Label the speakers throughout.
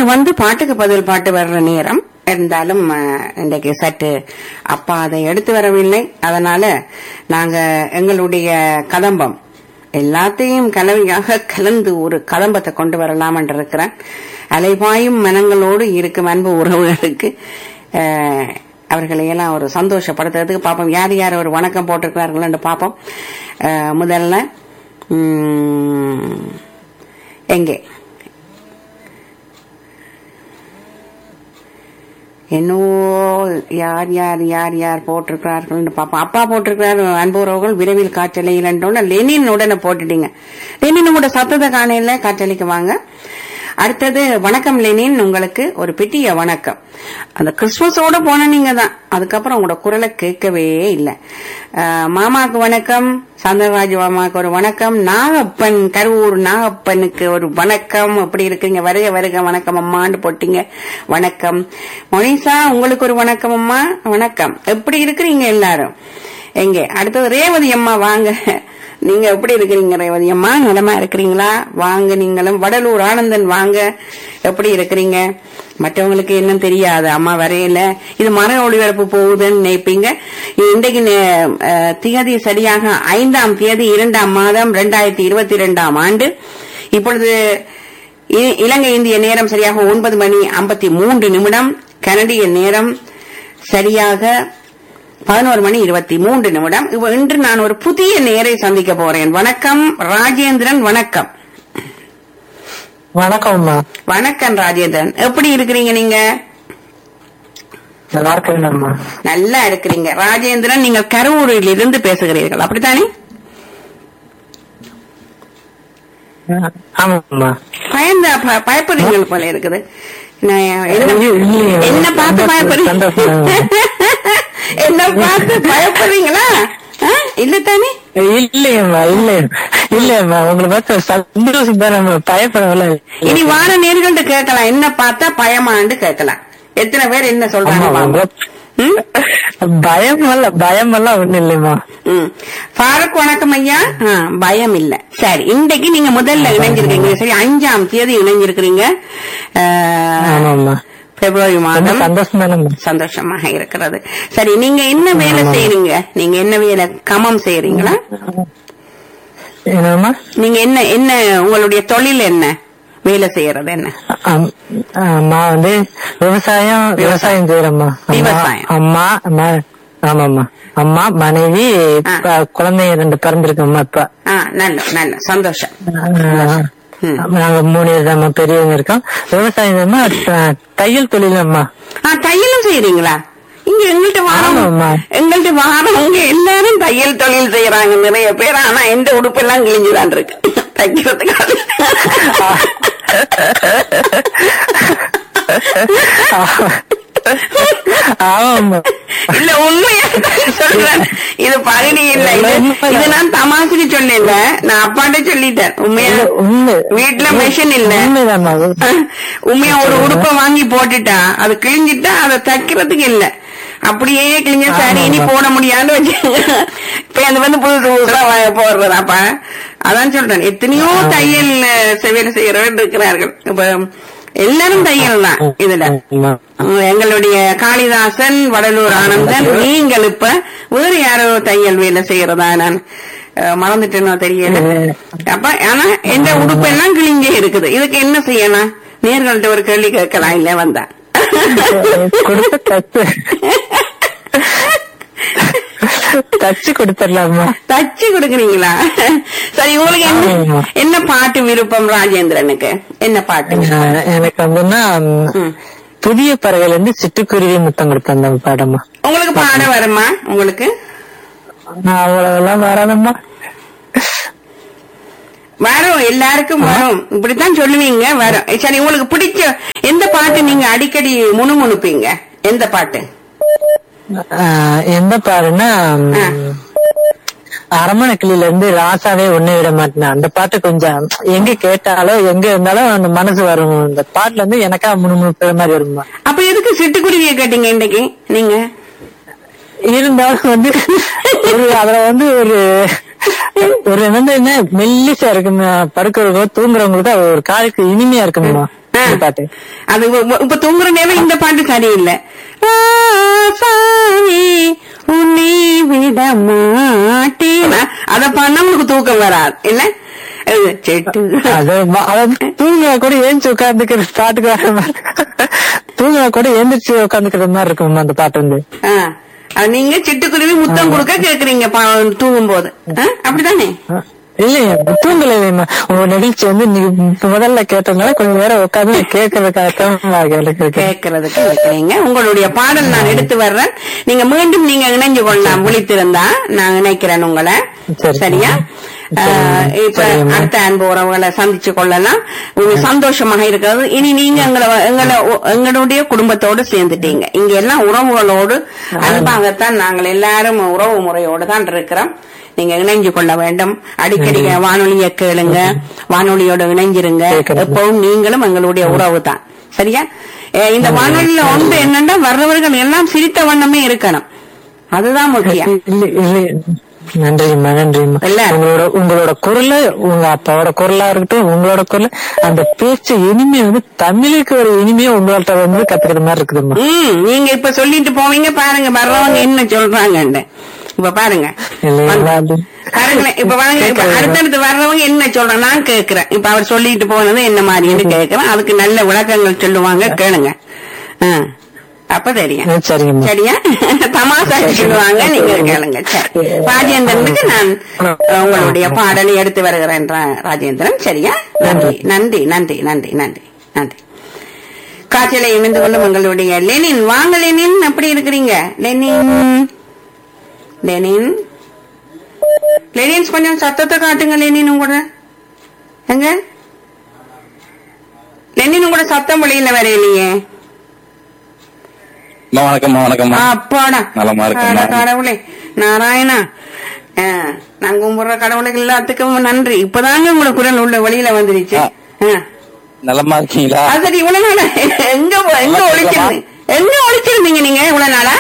Speaker 1: வந்து பாட்டுக்கு பதில் பாட்டு வர்ற நேரம் இருந்தாலும் அஹ், இன்றைக்கு சற்று அப்பா அதை எடுத்து வரவில்லை அதனால நாங்க எங்களுடைய கதம்பம் எல்லாத்தையும் கலவையாக கலந்து ஒரு கதம்பத்தை கொண்டு வரலாம் என்று இருக்கிறேன் அலைபாயும் மனங்களோடு இருக்கும் அன்பு உறவுகளுக்கு அஹ், அவர்களை எல்லாம் ஒரு சந்தோஷப்படுத்துறதுக்கு பார்ப்போம் யார் யார் ஒரு வணக்கம் போட்டிருக்கிறார்கள் என்று பார்ப்போம் அஹ், முதல்ல உம், எங்கே என்னவோ யார் யார் யார் யார் போட்டிருக்கிறார்கள் பாப்போம் அப்பா போட்டிருக்கிறார் அன்பு உறவுகள் விரைவில் காற்றலையில் என்றோன்னு லெனின் உடனே போட்டுட்டீங்க லெனின் கூட சத்தத்தை காணையில காற்றலைக்கு வாங்க அடுத்தது வணக்கம் லெனின் உங்களுக்கு ஒரு பெட்டிய வணக்கம் அந்த கிறிஸ்துமஸோட போன நீங்க தான் அதுக்கப்புறம் உங்களோட குரலை கேட்கவே இல்லை மாமாக்கு வணக்கம் சந்திரராஜ் மாமாக்கு ஒரு வணக்கம் நாகப்பன் கருவூர் நாகப்பனுக்கு ஒரு வணக்கம் அப்படி இருக்கீங்க வருக வருக வணக்கம் அம்மான்னு போட்டீங்க வணக்கம் மொனிசா உங்களுக்கு ஒரு வணக்கம் அம்மா வணக்கம் எப்படி இருக்கிறீங்க எல்லாரும் எங்க அடுத்தது ரேவதி அம்மா வாங்க நீங்க எப்படி இருக்கிறீங்க ரேவதி அம்மா நலமா இருக்கிறீங்களா வாங்க நீங்களும் வடலூர் ஆனந்தன் வாங்க எப்படி இருக்கிறீங்க மற்றவங்களுக்கு என்ன தெரியாது அம்மா வரையில இது மர ஒளிபரப்பு போகுதுன்னு நினைப்பீங்க இன்றைக்கு நே- அஹ், திகதி சரியாக ஐந்தாம் தேதி இரண்டாம் மாதம் ரெண்டாயிரத்தி இருபத்தி இரண்டாம் ஆண்டு இப்பொழுது இ- இலங்கை இந்திய நேரம் சரியாக ஒன்பது மணி ஐம்பத்தி மூன்று நிமிடம் கனடிய நேரம் சரியாக பதினோரு மணி இருபத்தி மூன்று நிமிடம் இப்ப இன்று நான் ஒரு புதிய நேரை சந்திக்க போறேன் வணக்கம் ராஜேந்திரன் வணக்கம்
Speaker 2: வணக்கம்மா
Speaker 1: வணக்கம் ராஜேந்திரன் எப்படி இருக்கிறீங்க நீங்க
Speaker 2: நல்லா இருக்கேன்மா
Speaker 1: நல்லா இருக்கிறீங்க ராஜேந்திரன் நீங்கள் கரூரில் இருந்து பேசுகிறீர்கள் அப்படித்தானே
Speaker 2: ஆமாம்மா
Speaker 1: பயந்த ப- பயப்படுறீங்க போல இருக்குது நான் என்ன-
Speaker 2: ஐயோ, இல்லையே.
Speaker 1: என்ன பார்த்து பயப்படுறீங்க
Speaker 2: சந்தோஷம்.
Speaker 1: என்ன பார்த்து பயப்படுறீங்களா ஆ? இல்ல தானே
Speaker 2: இல்லையம்மா இல்ல இல்லையம்மா உங்களை பார்த்து சந்தோஷம் தான் நம்ம பயப்படவில்லை
Speaker 1: இனி வார நேர்கள்ட்ட கேட்கலாம் என்ன பார்த்தா பயமாண்டு கேட்கலாம் எத்தனை பேர் என்ன சொல்றாங்க
Speaker 2: ஆமா,
Speaker 1: பாப்போம். ம்?
Speaker 2: பயம் இல்ல பயம் எல்லாம் ஒண்ணு இல்லையம்மா
Speaker 1: ம். ஃபாரூக் வணக்கம் ஐயா ஆ, பயம் இல்ல சரி இன்றைக்கு நீங்க முதல்ல இணைஞ்சிருக்கீங்க சரி அஞ்சாம் தேதி இணைஞ்சிருக்கிறீங்க ஆ,
Speaker 2: ஆமாம்மா
Speaker 1: பிப்ரவரி
Speaker 2: ரொம்ப
Speaker 1: மாதம்
Speaker 2: சந்தோஷம் தானம்மா
Speaker 1: சந்தோஷமாக இருக்கிறது சரி நீங்க என்ன வேலை
Speaker 2: ஆமா.
Speaker 1: செய்றீங்க நீங்க என்ன வேலை கமம் செய்றீங்களா
Speaker 2: என்னம்மா
Speaker 1: நீங்க என்ன என்ன உங்களுடைய தொழில் என்ன வேலை செய்யறது என்ன
Speaker 2: அம்- அம்மா வந்து விவசாயம் விவசாயம் செய்யறம்மா அம்மா
Speaker 1: விவசாயம்.
Speaker 2: அம்மா ம- ஆமாம்மா அம்மா மனைவி
Speaker 1: ஆ.
Speaker 2: ப- குழந்தைங்க ரெண்டு பிறந்திருக்கம்மா இப்ப
Speaker 1: ஆ நல்ல நல்ல சந்தோஷம்
Speaker 2: ஆ,
Speaker 1: ம்.
Speaker 2: நாங்க மூணு பேர் தான்மா பெரியவங்க இருக்கோம் விவசாயம் தான்மா த- தையல் தொழில் அம்மா
Speaker 1: ஆ தையலும் செய்யறீங்களா இங்க எங்கள்கிட்ட வாரம்
Speaker 2: ஆமாம்மா.
Speaker 1: எங்கள்கிட்ட வாரவங்க எல்லாரும் தையல் தொழில் செய்யறாங்க நிறைய பேர் ஆனா எந்த உடுப்பெல்லாம் கிழிஞ்சுதான் இருக்கு தைக்கிறதுக்காக
Speaker 2: ஆமாம்மா
Speaker 1: இல்ல உண்மையா தான் சொல்றேன் இது பகுதி இல்ல இது இது நான் தமாசுக்கு சொல்லல நான் அப்பாட்ட சொல்லிட்டேன் உண்மையா
Speaker 2: இல்ல, உண்மை
Speaker 1: வீட்டுல மெஷின் இல்ல
Speaker 2: உண்மைதாம்மா
Speaker 1: உண்மையா ஒரு உடுப்ப வாங்கி போட்டுட்டா அது கிழிஞ்சிட்டா அதை தைக்கிறதுக்கு இல்ல அப்படியே கிழிஞ்ச சாரி இனி போட முடியாதுன்னு வச்சு இப்ப அது வந்து புதுசு புதுசா வா- போடுறது அப்ப அதான் சொல்றேன் எத்தனையோ தையல் செவியல் செய்யறவர்கள் இருக்கிறார்கள் இப்ப எல்லாரும் தையல் தான் இதுல
Speaker 2: ஆமா.
Speaker 1: உம், எங்களுடைய காளிதாசன் வடலூர் ஆனந்தன் நீங்கள் இப்ப வேறு யாரோ தையல் வேலை செய்யறதா நான் அஹ், மறந்துட்டேனோ தெரியல அப்ப ஆனா எந்த உடுப்பெல்லாம் கிழிஞ்சே இருக்குது இதுக்கு என்ன செய்யணும் நேர்கள்ட்ட ஒரு கேள்வி கேட்கலாம் இல்ல வந்தா
Speaker 2: கொடுத்த தச்சு தச்சு கொடுத்துடலாமா
Speaker 1: தச்சு கொடுக்குறீங்களா சரி உங்களுக்கு என்ன
Speaker 2: ஆமா.
Speaker 1: என்ன பாட்டு விருப்பம் ராஜேந்திரனுக்கு என்ன பாட்டு
Speaker 2: அஹ் எனக்கு வந்துன்னா ம்,
Speaker 1: ம்.
Speaker 2: புதிய பறவைல இருந்து சிட்டுக்குருவி முத்தம் கொடுத்த அந்த பாடமா
Speaker 1: உங்களுக்கு பாட வருமா உங்களுக்கு
Speaker 2: அவ்வளவெல்லாம் வராதம்மா
Speaker 1: வரும் எல்லாருக்கும் வரும் இப்படித்தான் சொல்லுவீங்க வரும் சரி உங்களுக்கு பிடிச்ச எந்த பாட்டு நீங்க அடிக்கடி முணுமுணுப்பீங்க எந்த பாட்டு
Speaker 2: அஹ் எந்த பாருன்னா
Speaker 1: ஆ.
Speaker 2: அரமண கிளியில இருந்து ராசாவே ஒண்ணு விட மாட்டேன் அந்த பாட்டு கொஞ்சம் எங்க கேட்டாலும் எங்க இருந்தாலும் அந்த மனசு வரும் அந்த பாட்டுல இருந்து எனக்கா முணுமுணுப்புற மாதிரி வருமா
Speaker 1: அப்ப எதுக்கு சிட்டுக்குருவியை கேட்டீங்க இன்னைக்கு நீங்க
Speaker 2: இருந்தாலும் வந்து ஒரு அதுல வந்து ஒரு ஒரு வந்து என்ன மெல்லிசா இருக்குங்க படுக்கிறவங்க தூங்குறவங்களுக்கு அது ஒரு காலுக்கு இனிமையா இருக்குமா
Speaker 1: ஆ.
Speaker 2: இந்த பாட்டு
Speaker 1: அது இப்ப- இப்ப தூங்குற நேரம் இந்த பாட்டு சரியில்லை ராசாவே, உன்னை விட மாட்டேன் அத பண்ணா உங்களுக்கு தூக்கம் வராது இல்ல அது செட்டு
Speaker 2: அது ம- அத தூங்க கூட ஏஞ்சி உட்கார்ந்துக்கிற பாட்டுக்கு வர மாதிரி தூங்க கூட எந்திரிச்சு உட்கார்ந்துக்கிற மாதிரி இருக்கும் அந்த பாட்டு வந்து
Speaker 1: ஆ. அது நீங்க சிட்டுக்குருவி முத்தம் கொடுக்க கேக்குறீங்க தூங்கும் போது அப்படிதானே
Speaker 2: இல்லையே தூங்கல இல்லையம்மா. உங்க நிகழ்ச்சி வந்து நீங்க முதல்ல கேட்டதுனால கொஞ்சம் நேரம் உட்கார்ந்து கேட்கறதுக்காக எனக்கு இருக்கு.
Speaker 1: கேட்கறதுக்கு வைக்கிறீங்க உங்களுடைய பாடல் நான் எடுத்து வர்றேன் நீங்க மீண்டும் நீங்க இணைஞ்சு கொள்ளலாம் விழித்திருந்தா நான் இணைக்கிறேன் உங்களை
Speaker 2: சரி.
Speaker 1: சரியா ஆஹ், இப்ப
Speaker 2: சரிம்மா.
Speaker 1: அடுத்த அன்பு உறவுகளை சந்திச்சு கொள்ளலாம் உங்களுக்கு சந்தோஷமாக இருக்கிறது இனி நீங்க எங்களை எங்களை எங்களுடைய குடும்பத்தோடு சேர்ந்துட்டீங்க இங்க எல்லாம் உறவுகளோடு அன்பாகத்தான் நாங்கள் எல்லாரும் உறவு முறையோடு தான் இருக்கிறோம் நீங்க இணைஞ்சு கொள்ள வேண்டும் அடிக்கடி வானொலியை கேளுங்க வானொலியோட இணைஞ்சிருங்க
Speaker 2: கேட்கிறேன்.
Speaker 1: எப்பவும் நீங்களும் எங்களுடைய உறவு தான் சரியா அஹ் இந்த வானொலியில ஒன்று என்னன்னா வர்றவர்கள் எல்லாம் சிரித்த வண்ணமே இருக்கணும் அதுதான் முக்கியம்
Speaker 2: இல்லை இல்லை நன்றிம்மா நன்றிம்மா
Speaker 1: இல்ல.
Speaker 2: உங்களோட உங்களோட குரல் உங்க அப்பாவோட குரலா இருக்கட்டும் உங்களோட குரல் அந்த பேச்சு இனிமே வந்து தமிழுக்கு ஒரு இனிமையா உங்கள்ட்ட வந்து கத்துக்கிற மாதிரி இருக்குதும்மா
Speaker 1: ம் நீங்க இப்ப சொல்லிட்டு போவீங்க பாருங்க வர்றவங்க என்ன சொல்றாங்கன்னு இப்ப பாருங்க
Speaker 2: இல்லைங்களா அது?
Speaker 1: பாருங்களேன் இப்ப பாருங்க இப்ப அடுத்தடுத்து வர்றவங்க என்ன சொல்றேன் நான் கேக்குறேன் இப்ப அவர் சொல்லிட்டு போனது என்ன மாதிரின்னு கேக்குறேன் அதுக்கு நல்ல விளக்கங்கள் சொல்லுவாங்க கேளுங்க ஆ. அப்ப தெரியும்
Speaker 2: ம், சரிங்கம்மா
Speaker 1: சரியா தமாசா சொல்லுவாங்க நீங்க கேளுங்க சரி ராஜேந்திரனுக்கு நான் அஹ், உங்களுடைய பாடலை எடுத்து வருகிறேன் ரா- ராஜேந்திரன் சரியா நன்றி நன்றி நன்றி நன்றி நன்றி நன்றி காய்ச்சலை இணைந்து கொள்ளும் உங்களுடைய லெனின் வாங்க லெனின் எப்படி இருக்கிறீங்க லெனின் லெனின் லெனின்ஸ் கொஞ்சம் சத்தத்தை காட்டுங்க லெனின் கூட எங்க லெனின் கூட சத்தம் வெளியில வேற இல்லையே
Speaker 3: அம்மா வணக்கம்மா வணக்கம்மா
Speaker 1: அப்பாடா
Speaker 3: நலமா இருக்கேம்மா.
Speaker 1: அட கடவுளே நாராயணா ஆ, நான் கும்பிடுற கடவுளுக்கு எல்லாத்துக்கும் நன்றி இப்பதாங்க உங்களோட குரல் உள்ள வெளியில வந்துருச்சு
Speaker 3: ஆ.
Speaker 1: ஆ.
Speaker 3: நலமா இருக்கீங்களா
Speaker 1: அது சரி இவ்வளவு நாளா எங்க போ- எங்க
Speaker 3: நல்லா
Speaker 1: ஒளிச்சிருந்தீங்க எங்க ஒளிச்சிருந்தீங்க நீங்க இவ்வளவு நாளா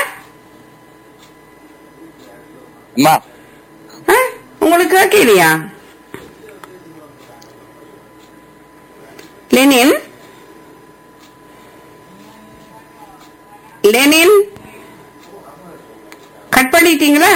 Speaker 3: அம்மா
Speaker 1: ஆ? உங்களுக்கு கேட்கலையா லெனின் லெனின் கட் பண்ணிட்டீங்களா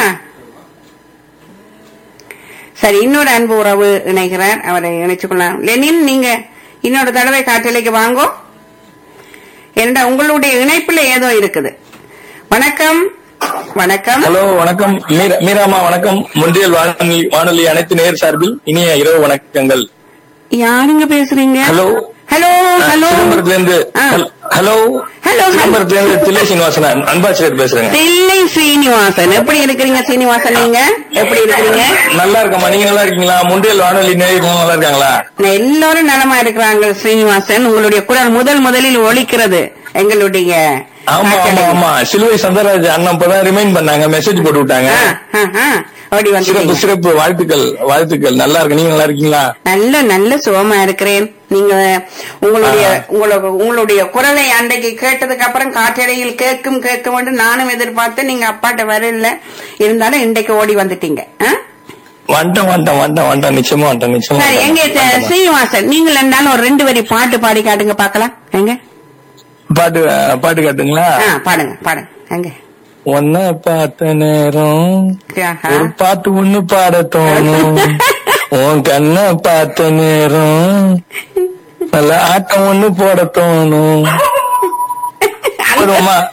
Speaker 1: சரி இன்னொரு அன்பு உறவு இணைகிறார் அவரை இணைச்சுக்கொள்ளலாம் லெனின் நீங்க இன்னொரு தடவை காற்றலைக்கு வாங்கோ ஏன்னா உங்களுடைய இணைப்புல ஏதோ இருக்குது வணக்கம் வணக்கம்
Speaker 3: ஹலோ வணக்கம் மீரா- மீராமா வணக்கம் முன்றியல் வானொலி வானொலி அனைத்து நேர் சார்பில் இனிய இரவு வணக்கங்கள்
Speaker 1: யாருங்க பேசுறீங்க
Speaker 3: ஹலோ
Speaker 1: ஹலோ ஹலோ
Speaker 3: சிதம்பரத்துல இருந்து
Speaker 1: ஆ.
Speaker 3: ஹலோ
Speaker 1: ஹலோ
Speaker 3: சிதம்பரத்துல இருந்து தில்லை சீனிவாசன் அன்பாச்சிரியர் பேசுறேங்க
Speaker 1: தில்லை சீனிவாசன் எப்படி இருக்கிறீங்க சீனிவாசன் நீங்க எப்படி இருக்கிறீங்க
Speaker 3: நல்லா இருக்கம்மா நீங்க நல்லா இருக்கீங்களா முன்றியல் வானொலி நேயர்கள் நல்லா இருக்காங்களா
Speaker 1: எல்லாரும் நலமா இருக்கிறாங்க ஸ்ரீனிவாசன் உங்களுடைய குரல் முதல் முதலில் ஒலிக்கிறது எங்களுடைய
Speaker 3: ஆமா ஆமா
Speaker 1: காற்றலையில்.
Speaker 3: ஆமா சிலுவை சந்தராஜ் அண்ணன் இப்பதான் ரிமைண்ட் பண்ணாங்க மெசேஜ் போட்டு விட்டாங்க
Speaker 1: ஆ, ஆ, ஆ. ஓடி
Speaker 3: சிறப்பு
Speaker 1: வந்துட்டீங்க
Speaker 3: சிறப்பு வாழ்த்துக்கள் வாழ்த்துக்கள் நல்லா இருக்கு நீங்க நல்லா இருக்கீங்களா
Speaker 1: நல்ல நல்ல சுகமா இருக்கிறேன் நீங்க உங்களுடைய உங்களோட உங்களுடைய குரலை அன்றைக்கு கேட்டதுக்கு அப்புறம் காற்றடையில் கேட்கும் கேட்கும் என்று நானும் எதிர்பார்த்தேன் நீங்க அப்பாட்ட வரல இருந்தாலும் இன்றைக்கு ஓடி வந்துட்டீங்க ஆ?
Speaker 3: வந்துட்டோம் வந்துட்டோம் வந்துட்டோம் வந்துட்டோம் நிச்சயமா வந்துட்டோம் நிச்சயமா
Speaker 1: சரி எங்க
Speaker 3: வந்துட்டோம். வந்துட்டோம்.
Speaker 1: சீனிவாசன் நீங்கள் இருந்தாலும் ஒரு ரெண்டு வரி பாட்டு பாடி காட்டுங்க பாக்கலாம் எங்க
Speaker 3: பாட்டு பாட்டு காட்டுங்களா
Speaker 1: ஆ, பாடுங்க பாடுங்க எங்க
Speaker 3: ஒன்ன பார்த்த நேரம்
Speaker 1: ஆஹா.
Speaker 3: ஒரு பாட்டு ஒண்ணு பாட தோணும் உன் கண்ண பார்த்த நேரம் நல்ல ஆட்டம் ஒண்ணு போட தோணும் வருமா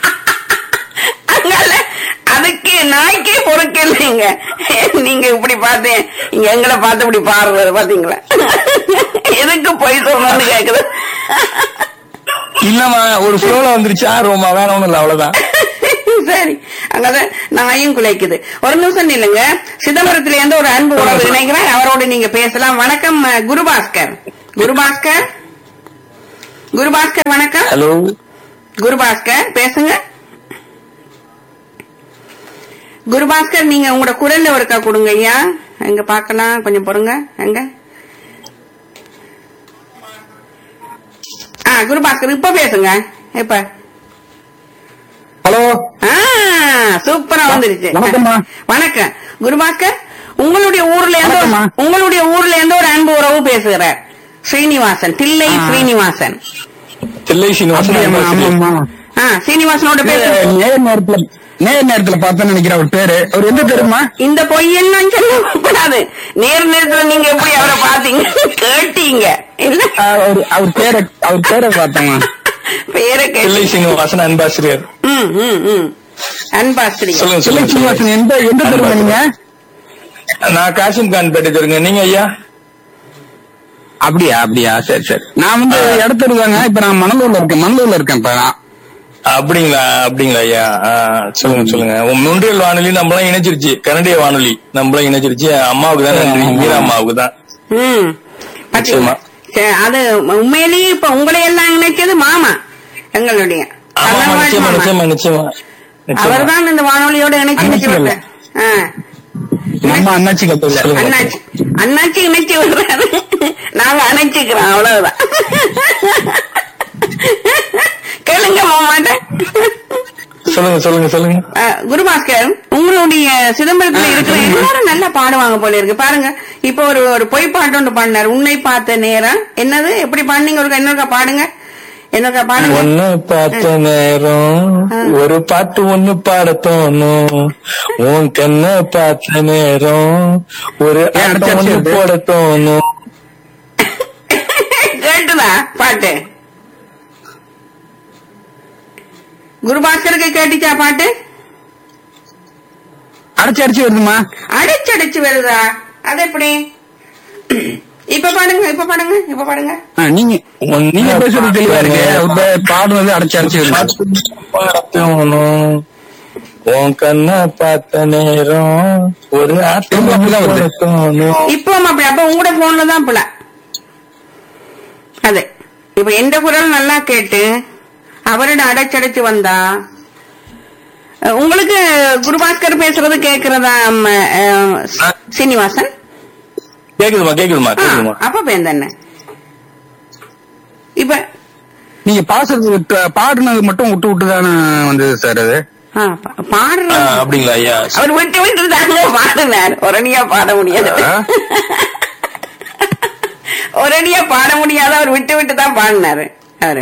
Speaker 1: அதனால அதுக்கு நாய்க்கே பொறுக்கலைங்க நீங்க இப்படி பார்த்து இங்க எங்களை பார்த்து இப்படி பாடுறது பாத்தீங்களா எதுக்கு பொய் சொல்லணும்னு கேக்குது
Speaker 3: இல்லம்மா ஒரு ஃப்ளோல வந்துருச்சா ரோமா வேற ஒண்ணும் இல்ல அவ்வளவுதான்
Speaker 1: சரி அங்கதான் நாயும் குலைக்குது ஒரு நிமிஷம் இல்லைங்க சிதம்பரத்துல இருந்து ஒரு அன்பு உறவு இணைக்கிறேன் அவரோட நீங்க பேசலாம் வணக்கம் அஹ், குருபாஸ்கர் குருபாஸ்கர் குருபாஸ்கர் வணக்கம்
Speaker 3: ஹலோ
Speaker 1: குருபாஸ்கர் பேசுங்க குருபாஸ்கர் நீங்க உங்களோட குரல்ல ஒருக்கா கொடுங்க ஐயா எங்க பார்க்கலாம் கொஞ்சம் பொறுங்க எங்க ஆ குருபாஸ்கர் இப்ப பேசுங்க இப்ப
Speaker 3: ஹலோ
Speaker 1: ஆ சூப்பரா வந்துருச்சு
Speaker 2: வணக்கம்மா.
Speaker 1: வணக்கம் குருபாஸ்கர் உங்களுடைய ஊர்ல இருந்து ஒரு-
Speaker 2: வணக்கம்மா.
Speaker 1: உங்களுடைய ஊர்ல இருந்து ஒரு அன்பு உறவு பேசுகிறார் ஸ்ரீனிவாசன் தில்லை ஸ்ரீனிவாசன்
Speaker 3: தில்லை சீனிவாசன்
Speaker 4: அப்படியாம்மா?
Speaker 3: அன்பாசிரியர்.
Speaker 4: ஆமாம்மா.
Speaker 1: ஆ சீனிவாசனோட பேர்
Speaker 4: நேர் நேரத்துல நேர் நேரத்துல பார்த்தேன்னு நினைக்கிறேன் அவர் பேரு அவர் எந்த பேருமா
Speaker 1: இந்த பொய்யெல்லாம் சொல்லக்கூடாது நேர் நேரத்துல நீங்க எப்படி அவரை பாத்தீங்க கேட்டீங்க இல்ல
Speaker 4: அவர் அவர் பேரை அவர் பேரை பார்த்தேம்மா
Speaker 1: பேரை
Speaker 3: தில்லை
Speaker 1: கேட்டு
Speaker 3: சீனிவாசன் அன்பாசிரியர்
Speaker 1: ம் ம் ம் அன்பாஸ்திரியா
Speaker 3: சொல்லுங்க
Speaker 4: சிலை
Speaker 3: சொல்லுங்க
Speaker 4: சீனிவாசன் எந்த எந்த தெருமா நீங்க
Speaker 3: நான் காசிம் கான் பேட்டை தெரியுங்க நீங்க ஐயா
Speaker 4: அப்படியா அப்படியா சரி சரி நான் வந்து இடத்துல இருக்காங்க இப்ப நான் மணலூர்ல இருக்கேன் மணலூர்ல இருக்கேன் இப்ப நான்.
Speaker 3: அப்படிங்களா அப்படிங்களா ஐயா ஆ, சொல்லுங்க சொல்லுங்க உங்க நுண்டியல் வானொலி நம்மளாம் இணைச்சிருச்சு கனடிய வானொலி நம்மளாம் இணைச்சிருச்சு அம்மாவுக்கு தான் நன்றி மீரா அம்மாவுக்கு தான்
Speaker 1: ம்
Speaker 3: நிச்சயமா.
Speaker 1: பாத்தீங்களா? சரி, அது உண்மையிலேயே இப்ப உங்களை எல்லாம் இணைச்சது மாமா எங்களுடைய
Speaker 3: ஆமா
Speaker 1: கண்ணம்மாள்
Speaker 3: நிச்சயமா
Speaker 1: மாமா.
Speaker 3: நிச்சயமா நிச்சயமா நிச்சயமா
Speaker 1: அவர்தான் இந்த வானொலியோட இணைச்சு இணைச்சு
Speaker 4: அண்ணாச்சி
Speaker 1: விட்டார். ஆ.
Speaker 4: நம்ம அண்ணாச்சி கப்பல்
Speaker 3: சொல்லுங்க.
Speaker 1: அண்ணாச்சி அண்ணாச்சி இணைச்சு விடுறாரு நாங்க அணைச்சுக்கிறோம் அவ்வளவுதான் கேளுங்க மாமாட்ட
Speaker 3: சொல்லுங்க சொல்லுங்க சொல்லுங்க
Speaker 1: அஹ், குருபாஸ்கர் உங்களுடைய சிதம்பரத்துல இருக்கிற எல்லாரும் நல்லா பாடுவாங்க போல இருக்கு பாருங்க இப்ப ஒரு ஒரு பொய் பாட்டு ஒன்று பாடினார் உன்னை பார்த்த நேரம் என்னது எப்படி பாடுனீங்க ஒரு இன்னொருக்கா பாடுங்க என்னக்கா பாடுங்க
Speaker 3: ஒன்னு பார்த்த நேரம் ஒரு பாட்டு ஒண்ணு பாட தோணும் உன் கண்ண பார்த்த நேரம் ஒரு
Speaker 4: ஏன்
Speaker 3: ஆட்டம்
Speaker 4: அடிச்சு
Speaker 3: ஒண்ணு
Speaker 4: அடிச்சு
Speaker 3: போட தோணும்
Speaker 1: கேட்டுதா பாட்டு குருபாஸ்கருக்கு கேட்டுச்சா பாட்டு
Speaker 4: அடைச்சு அடைச்சு வருதுமா
Speaker 1: அடிச்சு அடிச்சு வருதா அது எப்படி இப்ப பாடுங்க இப்ப பாடுங்க இப்ப பாடுங்க
Speaker 4: ஆ, நீங்க நீங்க பேசுறது தெளிவா இருக்கு அவர் பே- பாடுறது அடைச்சு அடைச்சு வருது
Speaker 3: பாட தோணும் உன் கண்ண பார்த்த நேரம் ஒரு ஆட்டம்
Speaker 4: திரும்ப
Speaker 3: ஒண்ணு
Speaker 4: அப்படிதான் வருது.
Speaker 3: போட தோணும்
Speaker 1: இப்போ அப்படி அப்ப உங்களோட போன்ல தான் புல அது இப்ப எந்த குரல் நல்லா கேட்டு அவரோட அடைச்சடைச்சு வந்தா அஹ், உங்களுக்கு குருபாஸ்கர் பேசுறது கேக்குறதா ம், அஹ், சீனிவாசன்
Speaker 3: கேக்குதுமா கேக்குதுமா
Speaker 1: ஆ,
Speaker 3: கேக்குதுமா
Speaker 1: அப்ப பேந்தண்ண இப்ப
Speaker 4: நீங்க பாசுறது விட்டு- பாடுனது மட்டும் விட்டு விட்டு தானே வந்தது சார் அது
Speaker 1: ஆ, பா- பாடுற
Speaker 3: ஆ, அப்படிங்களா ஐயா
Speaker 1: அவர் விட்டு விட்டு தாங்க பாடினார் ஒரணியா பாட முடியாது
Speaker 4: ஆ?
Speaker 1: ஒரணியா பாட முடியாத அவர் விட்டு விட்டு தான் பாடினாரு அவரு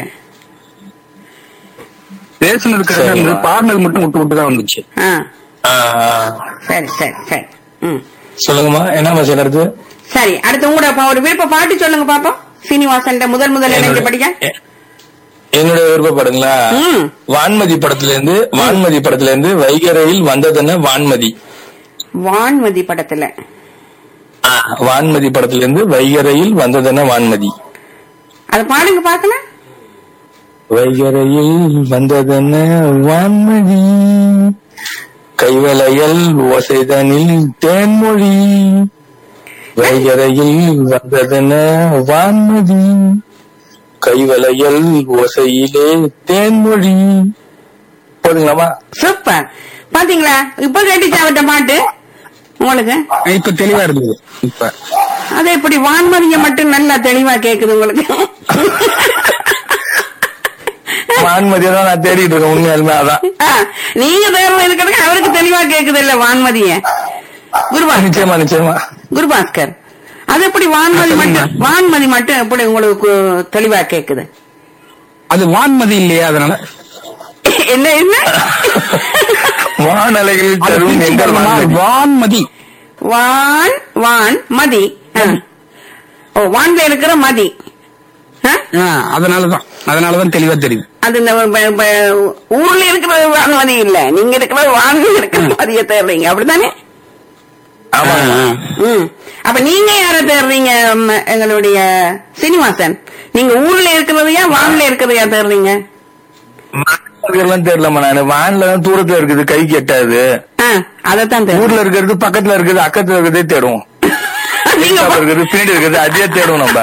Speaker 4: பேசுனது கரெக்டா
Speaker 3: சரிம்மா.
Speaker 4: இருந்தது பாடுனது மட்டும் விட்டு விட்டு தான் வந்துச்சு
Speaker 1: ஆ
Speaker 3: ஆ, ஆ.
Speaker 1: சரி சரி சரி ம்
Speaker 3: சொல்லுங்கம்மா என்ன மசாலா அடுத்து
Speaker 1: சரி அடுத்து உங்களோட பா- ஒரு விருப்ப பாட்டு சொல்லுங்க பாப்போம் சீனிவாசன் முதல் முதல் இணைஞ்ச
Speaker 3: என்னோட-
Speaker 1: படிக்க
Speaker 3: எ- என்னுடைய விருப்பப்படுங்களா
Speaker 1: ம்.
Speaker 3: வான்மதி படத்துல இருந்து வான்மதி படத்துல இருந்து வைகரையில் வந்ததென்ன வான்மதி
Speaker 1: வான்மதி படத்துல
Speaker 3: ஆ, வான்மதி படத்துல இருந்து வைகரையில் வந்ததென்ன வான்மதி
Speaker 1: அது பாடுங்க பாக்கலாம்
Speaker 3: வைகரையில் வந்ததென்ன வான்மதி கைவளையல் ஓசைதனில் தேன்மொழி வைகரையில் வந்ததென்ன வான்மதி கைவளையல் ஓசையிலே தேன்மொழி போதுங்களாமா
Speaker 1: சூப்பர் பாத்தீங்களா இப்ப கேட்டுச்சு அவர்ட்ட பாட்டு உங்களுக்கு
Speaker 4: இப்ப தெளிவா இருந்தது இப்ப
Speaker 1: அது எப்படி வான்மதிய மட்டும் நல்லா தெளிவா கேக்குது உங்களுக்கு
Speaker 3: வான்மதியை தான் நான் தேடிட்டு இருக்கேன் உண்மையாலுமே அதான்
Speaker 1: ஆ, நீங்க தேர்வு இருக்கிறதுக்கு அவருக்கு தெளிவா கேக்குது இல்ல வான்மதிய குருபாஸ்கர்
Speaker 3: நிச்சயமா நிச்சயமா
Speaker 1: குருபாஸ்கர் அது எப்படி வான்மதி மட்டும் வான்மதி மட்டும் எப்படி உங்களுக்கு தெளிவா கேக்குது
Speaker 4: அது வான்மதி இல்லையா அதனால
Speaker 1: என்ன என்ன
Speaker 3: வானலைகளில்
Speaker 4: அது
Speaker 3: தரும்
Speaker 4: பிரிச்சு
Speaker 3: எங்கள்
Speaker 4: பாருங்கம்மா,
Speaker 3: வான்மதி
Speaker 4: வான்மதி
Speaker 1: வான் வான் மதி ஆ. ஓ வான்ல இருக்கிற மதி ஆ?
Speaker 4: ஆ, அதனாலதான் அதனாலதான் தெளிவா தெரியுது
Speaker 1: அது இந்த ப- ப- ஊர்ல இருக்கிற வான்மதி இல்ல நீங்க இருக்கிற வான்ல இருக்கிற மதிய தேடுறீங்க அப்படித்தானே
Speaker 3: ஆமா
Speaker 4: ஆ, ஆ.
Speaker 1: ம் அப்ப நீங்க யார தேடுறீங்க ம், எங்களுடைய சீனிவாசன் நீங்க ஊர்ல இருக்கிறதையா வான்ல இருக்கிறதையா தேடுறீங்க
Speaker 3: எல்லாம் தெரியலமா நானு வான்ல தான் தூரத்துல இருக்குது கை கெட்டாது
Speaker 1: ஆ, அதத்தான் தேடுறேன்
Speaker 3: ஊர்ல இருக்கிறது பக்கத்துல இருக்குது அக்கத்துல இருக்கிறதே தேடுவோம்
Speaker 1: நீங்க
Speaker 3: பக்கத்துல இருக்கிறது பின்னாடி இருக்கிறது அதே தேடுவோம் நம்ம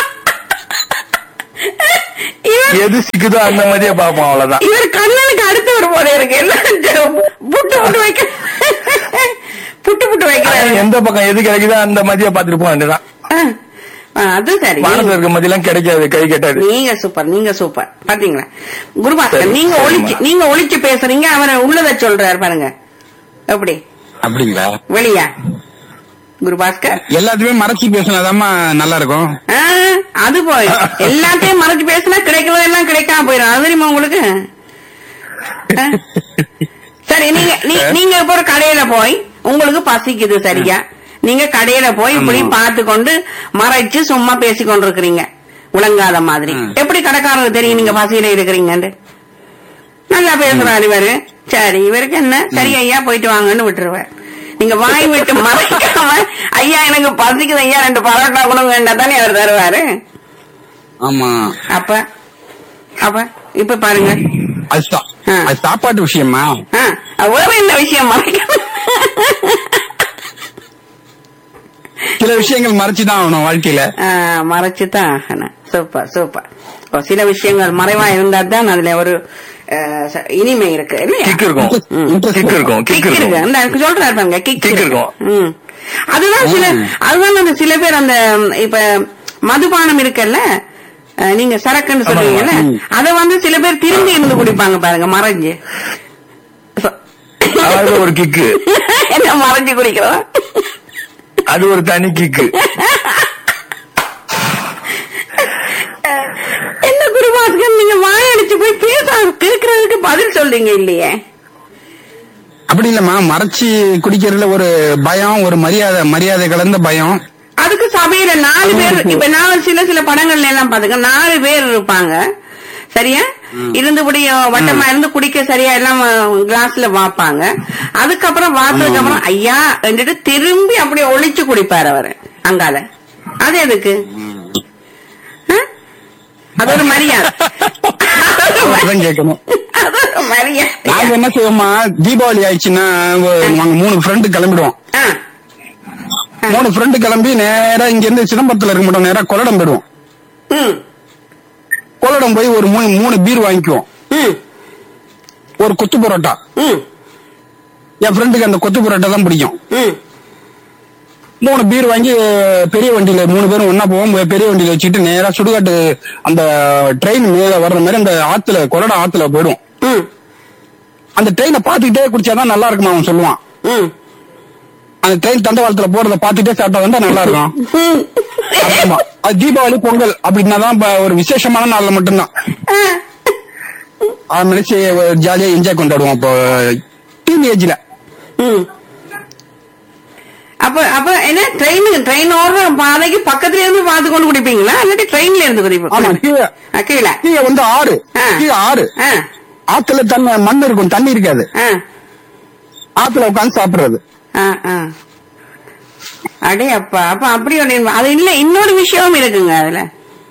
Speaker 1: இவர்
Speaker 3: எது சிக்குதோ அந்த மாதிரியே பார்ப்போம் அவ்வளவுதான்
Speaker 1: இவர் கண்ணனுக்கு அடுத்தவர் போல இருக்கு எல்லாம் புட்டு புட்டு வைக்க புட்டு புட்டு வைக்கிறாரு
Speaker 3: எந்த பக்கம் எது கிடைக்குதோ அந்த மாதிரியே பார்த்துட்டு போக வேண்டியதான்
Speaker 1: ஆ, ஆ, அது சரி
Speaker 3: வானத்துல இருக்க மாதிரிலாம் கிடைக்காது கை கெட்டாது
Speaker 1: நீங்க சூப்பர் நீங்க சூப்பர் பாத்தீங்களா குருபாஸ்கர்
Speaker 3: சரி,
Speaker 1: நீங்க
Speaker 3: சரிம்மா.
Speaker 1: ஒளிச்சு நீங்க ஒளிச்சு பேசுறீங்க அவரை உள்ளத சொல்றாரு பாருங்க எப்படி
Speaker 4: அப்படிங்களா
Speaker 1: வெளியா குருபாஸ்கர்
Speaker 4: எல்லாத்தையுமே மறைச்சு பேசினாதாம்மா நல்லா இருக்கும்
Speaker 1: ஆ, அது போய் எல்லாத்தையும் மறைச்சு பேசினா கிடைக்கிறதெல்லாம் கிடைக்காம போயிடும் அது தெரியுமா உங்களுக்கு ஆ? சரி நீங்க நீ- நீங்க இப்ப ஒரு கடையில போய் உங்களுக்கு பசிக்குது சரியா நீங்க கடையில போய் இப்படி பார்த்து கொண்டு மறைச்சு சும்மா பேசி கொண்டிருக்கிறீங்க உலங்காத மாதிரி
Speaker 4: ம்.
Speaker 1: எப்படி கடைக்காரருக்கு தெரியும் நீங்க பசியில இருக்கிறீங்கன்னு நல்லா பேசுறாரு இவரு சரி இவருக்கு என்ன சரி ஐயா போயிட்டு வாங்கன்னு விட்டுருவார் நீங்க வாய் விட்டு மறைக்காம ஐயா எனக்கு பசிக்குது ஐயா ரெண்டு பரோட்டா கூட வேண்டாம் தானே அவர் தருவாரு
Speaker 4: ஆமா
Speaker 1: அப்ப அப்ப இப்ப பாருங்க
Speaker 4: அது சா-
Speaker 1: ஆ.
Speaker 4: அது சாப்பாட்டு விஷயமா
Speaker 1: ஆ, வேற என்ன விஷயம் மறைக்காம
Speaker 4: சில விஷயங்கள் மறைச்சுதான் ஆகணும் வாழ்க்கையில
Speaker 1: மறைச்சுதான் ஆகணும் சூப்பர் சூப்பர் ஓ, சில விஷயங்கள் மறைவா இருந்தா தான் அதுல ஒரு அஹ், ச- இனிமை இருக்கு இல்லையா
Speaker 3: கிக் இருக்கும்
Speaker 1: ம்.
Speaker 3: கிக் இருக்கும்
Speaker 1: கிக்
Speaker 3: கிக்
Speaker 1: இருக்கு
Speaker 3: இருக்கும்
Speaker 1: அந்த சொல்றாரு பாருங்க கிக்
Speaker 3: Kick
Speaker 1: இருக்கு
Speaker 3: இருக்கும்.
Speaker 1: ம். அதுதான் சில அதுதான் அந்த சில பேர் அந்த ம், இப்ப மதுபானம் இருக்குல்ல அஹ், நீங்க சரக்குன்னு சொல்றீங்கல்ல அத வந்து சில பேர் திரும்பி இருந்து குடிப்பாங்க பாருங்க மறைஞ்சு
Speaker 3: அது ஒரு கிக்கு
Speaker 1: என்ன மறைஞ்சு குடிக்கிறோம்
Speaker 3: அது ஒரு தனி கிக்கு
Speaker 1: என்ன குருபாஸ்கர் நீங்க வாயடிச்சு போய் பேச கேட்கறதுக்கு பதில் சொல்றீங்க இல்லையே
Speaker 4: அப்படி இல்லம்மா மறைச்சு குடிக்கிறதுல ஒரு பயம் ஒரு மரியாதை மரியாதை கலந்த பயம்
Speaker 1: அதுக்கு சபையில நாலு பேர் இப்ப நான் சில சில படங்கள்ல எல்லாம் பாத்துக்க நாலு பேர் இருப்பாங்க சரியா இருந்தபடி வட்டமா இருந்து குடிக்க சரியா எல்லாம் கிளாஸ்ல வாப்பாங்க அதுக்கப்புறம் வாத்ததுக்கு அப்புறம் ஐயா ரெண்டுட்டு திரும்பி அப்படியே ஒளிச்சு குடிப்பாரு அவரு அங்கால அது எதுக்கு ஆ? அது ஒரு மரியாதை அது ஒரு
Speaker 4: அதான் கேட்கணும்
Speaker 1: அது ஒரு மரியாதை
Speaker 4: நாங்க என்ன செய்வோமா தீபாவளி ஆயிடுச்சுன்னா ஒரு- நாங்க மூணு ஃப்ரெண்டு கிளம்பிடுவோம்
Speaker 1: ஆ.
Speaker 4: மூணு ஃப்ரெண்டு கிளம்பி நேரா இங்க இருந்து சிதம்பரத்துல இருக்க மாட்டோம் நேரா கொள்ளடம் போயிடுவோம்
Speaker 1: ம்
Speaker 4: கொள்ளடம் போய் ஒரு மூணு மூணு பீர் வாங்கிக்குவோம்
Speaker 1: ம்
Speaker 4: ஒரு கொத்து பரோட்டா
Speaker 1: ம்
Speaker 4: என் ஃப்ரெண்டுக்கு அந்த கொத்து பரோட்டா தான் பிடிக்கும்
Speaker 1: ம்
Speaker 4: மூணு பீர் வாங்கி பெரிய வண்டியில மூணு பேரும் ஒன்னா போவோம் பெரிய வண்டியில வச்சுட்டு நேரா சுடுகாட்டு அந்த ட்ரெயின் மேல வர்ற மாதிரி அந்த ஆத்துல கொரடா ஆத்துல போயிடும்
Speaker 1: ம்
Speaker 4: அந்த ட்ரெயினை பாத்துக்கிட்டே குடிச்சாதான் நல்லா இருக்குமா அவன் சொல்லுவான்
Speaker 1: ம்
Speaker 4: அந்த ட்ரெயின் தண்டவாளத்துல போறத பாத்துட்டே சாப்பிட்டா வந்து நல்லா இருக்கும்
Speaker 1: ம்
Speaker 4: ஆமா அது தீபாவளி பொங்கல் அப்படின்னாதான் இப்ப ஒரு விசேஷமான நாள்ல மட்டும்தான் அதை நினைச்சு ஜாலியா என்ஜாய் கொண்டாடுவோம் இப்போ டீன் ஏஜ்ல
Speaker 1: ம். அப்ப அப்ப என்ன ட்ரெயின் ட்ரெயின் ஓடுற பாதைக்கு பக்கத்துல இருந்து பார்த்து கொண்டு குடிப்பீங்களா இல்லாட்டி ட்ரெயின்ல இருந்து
Speaker 4: ஆமா
Speaker 1: குடிப்பீங்க
Speaker 4: கீழே
Speaker 1: ஆ, கீழே
Speaker 4: கீழே வந்து ஆறு
Speaker 1: ஆ.
Speaker 4: கீழே ஆறு
Speaker 1: ஆ,
Speaker 4: ஆத்துல தண்ணி மண் இருக்கும் தண்ணி இருக்காது
Speaker 1: ஆ,
Speaker 4: ஆத்துல உட்காந்து சாப்பிடுறது
Speaker 1: ஆ, ஆ. அடே அப்பா அப்ப அப்படி ஒண்ணு அது இல்ல இன்னொரு விஷயமும் இருக்குங்க அதுல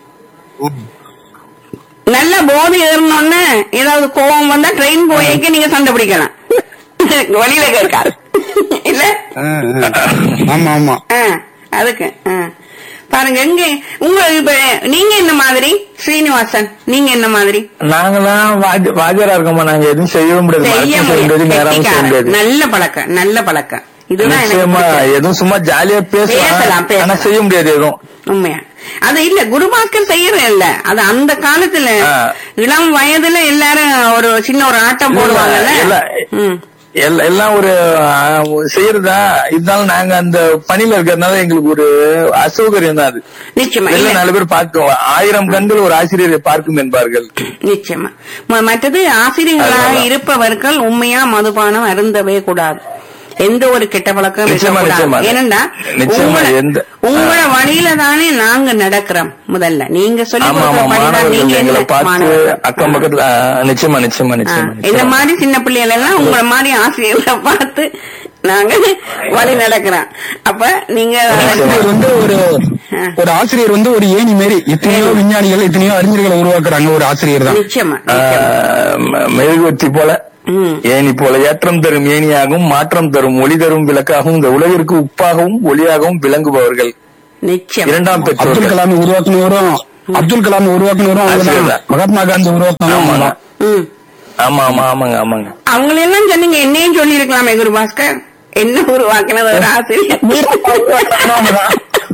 Speaker 1: நல்ல போதை ஏறணும்னு ஏதாவது கோவம் வந்தா ட்ரெயின் போய்க்கு நீங்க சண்டை பிடிக்கலாம் வழியில கேட்காது இல்ல
Speaker 4: ஆ, ஆ. ஆமா ஆமா
Speaker 1: ஆ, அதுக்கு ஆ. பாருங்க எங்க உங்க இப்ப நீங்க என்ன மாதிரி ஸ்ரீனிவாசன் நீங்க என்ன மாதிரி
Speaker 3: நாங்கெல்லாம் வாஜ- வாஜரா இருக்கோமா நாங்க எதுவும் செய்யவும் முடியாது
Speaker 1: செய்ய
Speaker 3: மறைச்சும் செய்ய முடியாது
Speaker 1: முடியாது
Speaker 3: நேரமும் செய்ய
Speaker 1: கெட்டிக்காரன்.
Speaker 3: முடியாது
Speaker 1: நல்ல பழக்கம் நல்ல பழக்கம் இதுதான் எனக்கு
Speaker 3: நிச்சயமா
Speaker 1: பிடிச்சது.
Speaker 3: எதுவும் சும்மா ஜாலியா
Speaker 1: பேசலாம்,
Speaker 3: பேசலாம்
Speaker 1: பேசலாம்.
Speaker 3: ஆனா செய்ய முடியாது எதுவும்
Speaker 1: உண்மையா அது இல்ல குருபாஸ்கர் செய்யறது இல்ல அது அந்த காலத்துல
Speaker 3: ஆ.
Speaker 1: இளம் வயதுல எல்லாரும் ஒரு சின்ன ஒரு ஆட்டம் போடுவாங்கல்ல
Speaker 3: இல்ல.
Speaker 1: ம்.
Speaker 3: எல்- எல்லாம் ஒரு ஆ, செய்யறதா இருந்தாலும் நாங்க அந்த பணியில இருக்கிறதுனால எங்களுக்கு ஒரு அசௌகரியம் தான் அது
Speaker 1: நிச்சயமா
Speaker 3: வெளில
Speaker 1: இல்ல.
Speaker 3: நாலு பேர் பார்க்கும் ஆயிரம் கண்கள் ஒரு ஆசிரியரை பார்க்கும் என்பார்கள்
Speaker 1: நிச்சயமா ம- மற்றது ஆசிரியர்களாக
Speaker 3: அதனால.
Speaker 1: இருப்பவர்கள் உண்மையா மதுபானம் அருந்தவே கூடாது எந்த ஒரு கெட்ட பழக்கம்
Speaker 3: நிச்சயமா,
Speaker 1: இருக்கக்கூடாது
Speaker 3: நிச்சயமா.
Speaker 1: ஏனென்றா
Speaker 3: நிச்சயமா,
Speaker 1: உங்கள-
Speaker 3: எந்த-
Speaker 1: உங்கள வழியில தானே நாங்க நடக்கிறோம் முதல்ல நீங்க சொல்லி
Speaker 3: ஆமா ஆமா
Speaker 1: கொடுக்கிற படிதான்
Speaker 3: மாணவர்கள்
Speaker 1: நீங்க
Speaker 3: எங்களை
Speaker 1: என்ன
Speaker 3: பார்த்து
Speaker 1: மாணவர்கள்.
Speaker 3: அக்கம் பக்கத்துல ஆ, நிச்சயமா நிச்சயமா
Speaker 1: ஆ,
Speaker 3: நிச்சயமா
Speaker 1: இந்த
Speaker 3: நிச்சயமா.
Speaker 1: மாதிரி சின்ன பிள்ளைகள் எல்லாம் உங்கள மாதிரி ஆசிரியர்களை பார்த்து நாங்க வழி நடக்கிறோம் அப்ப நீங்க
Speaker 4: ஆசிரியர் வந்து ஒரு ஒரு ஆசிரியர் வந்து ஒரு ஏணி மாரி எத்தனையோ விஞ்ஞானிகள் எத்தனையோ அறிஞர்களை உருவாக்குறாங்க ஒரு ஆசிரியர் தான்
Speaker 1: நிச்சயமா
Speaker 3: ஆ,
Speaker 1: நிச்சயமா.
Speaker 3: ம- மெழுகுவர்த்தி போல
Speaker 1: ம்.
Speaker 3: ஏணி போல ஏற்றம் தரும் ஏணியாகவும் மாற்றம் தரும் ஒளி தரும் விளக்காகவும் இந்த உலகிற்கு உப்பாகவும் ஒளியாகவும் விளங்குபவர்கள்
Speaker 1: நிச்சயம்
Speaker 3: இரண்டாம்
Speaker 4: அப்துல்
Speaker 3: பெற்றோர்கள்
Speaker 4: கலாம் உருவாக்குனவரும் அப்துல் கலாம் உருவாக்குனவரும்
Speaker 3: ஆசிரியர்
Speaker 4: அவங்கதான்
Speaker 3: தான்.
Speaker 4: மகாத்மா காந்தி உருவாக்குனவரும்
Speaker 3: ஆமாங்க
Speaker 4: அவங்கதான்.
Speaker 1: ம்.
Speaker 3: ஆமா ஆமா ஆமாங்க ஆமாங்க
Speaker 1: அவங்களெல்லாம் சொன்னீங்க என்னையும் சொல்லி இருக்கலாமே குரு பாஸ்கர் என்ன உருவாக்கினது ஒரு ஆசிரியர்
Speaker 4: அவங்கதான்.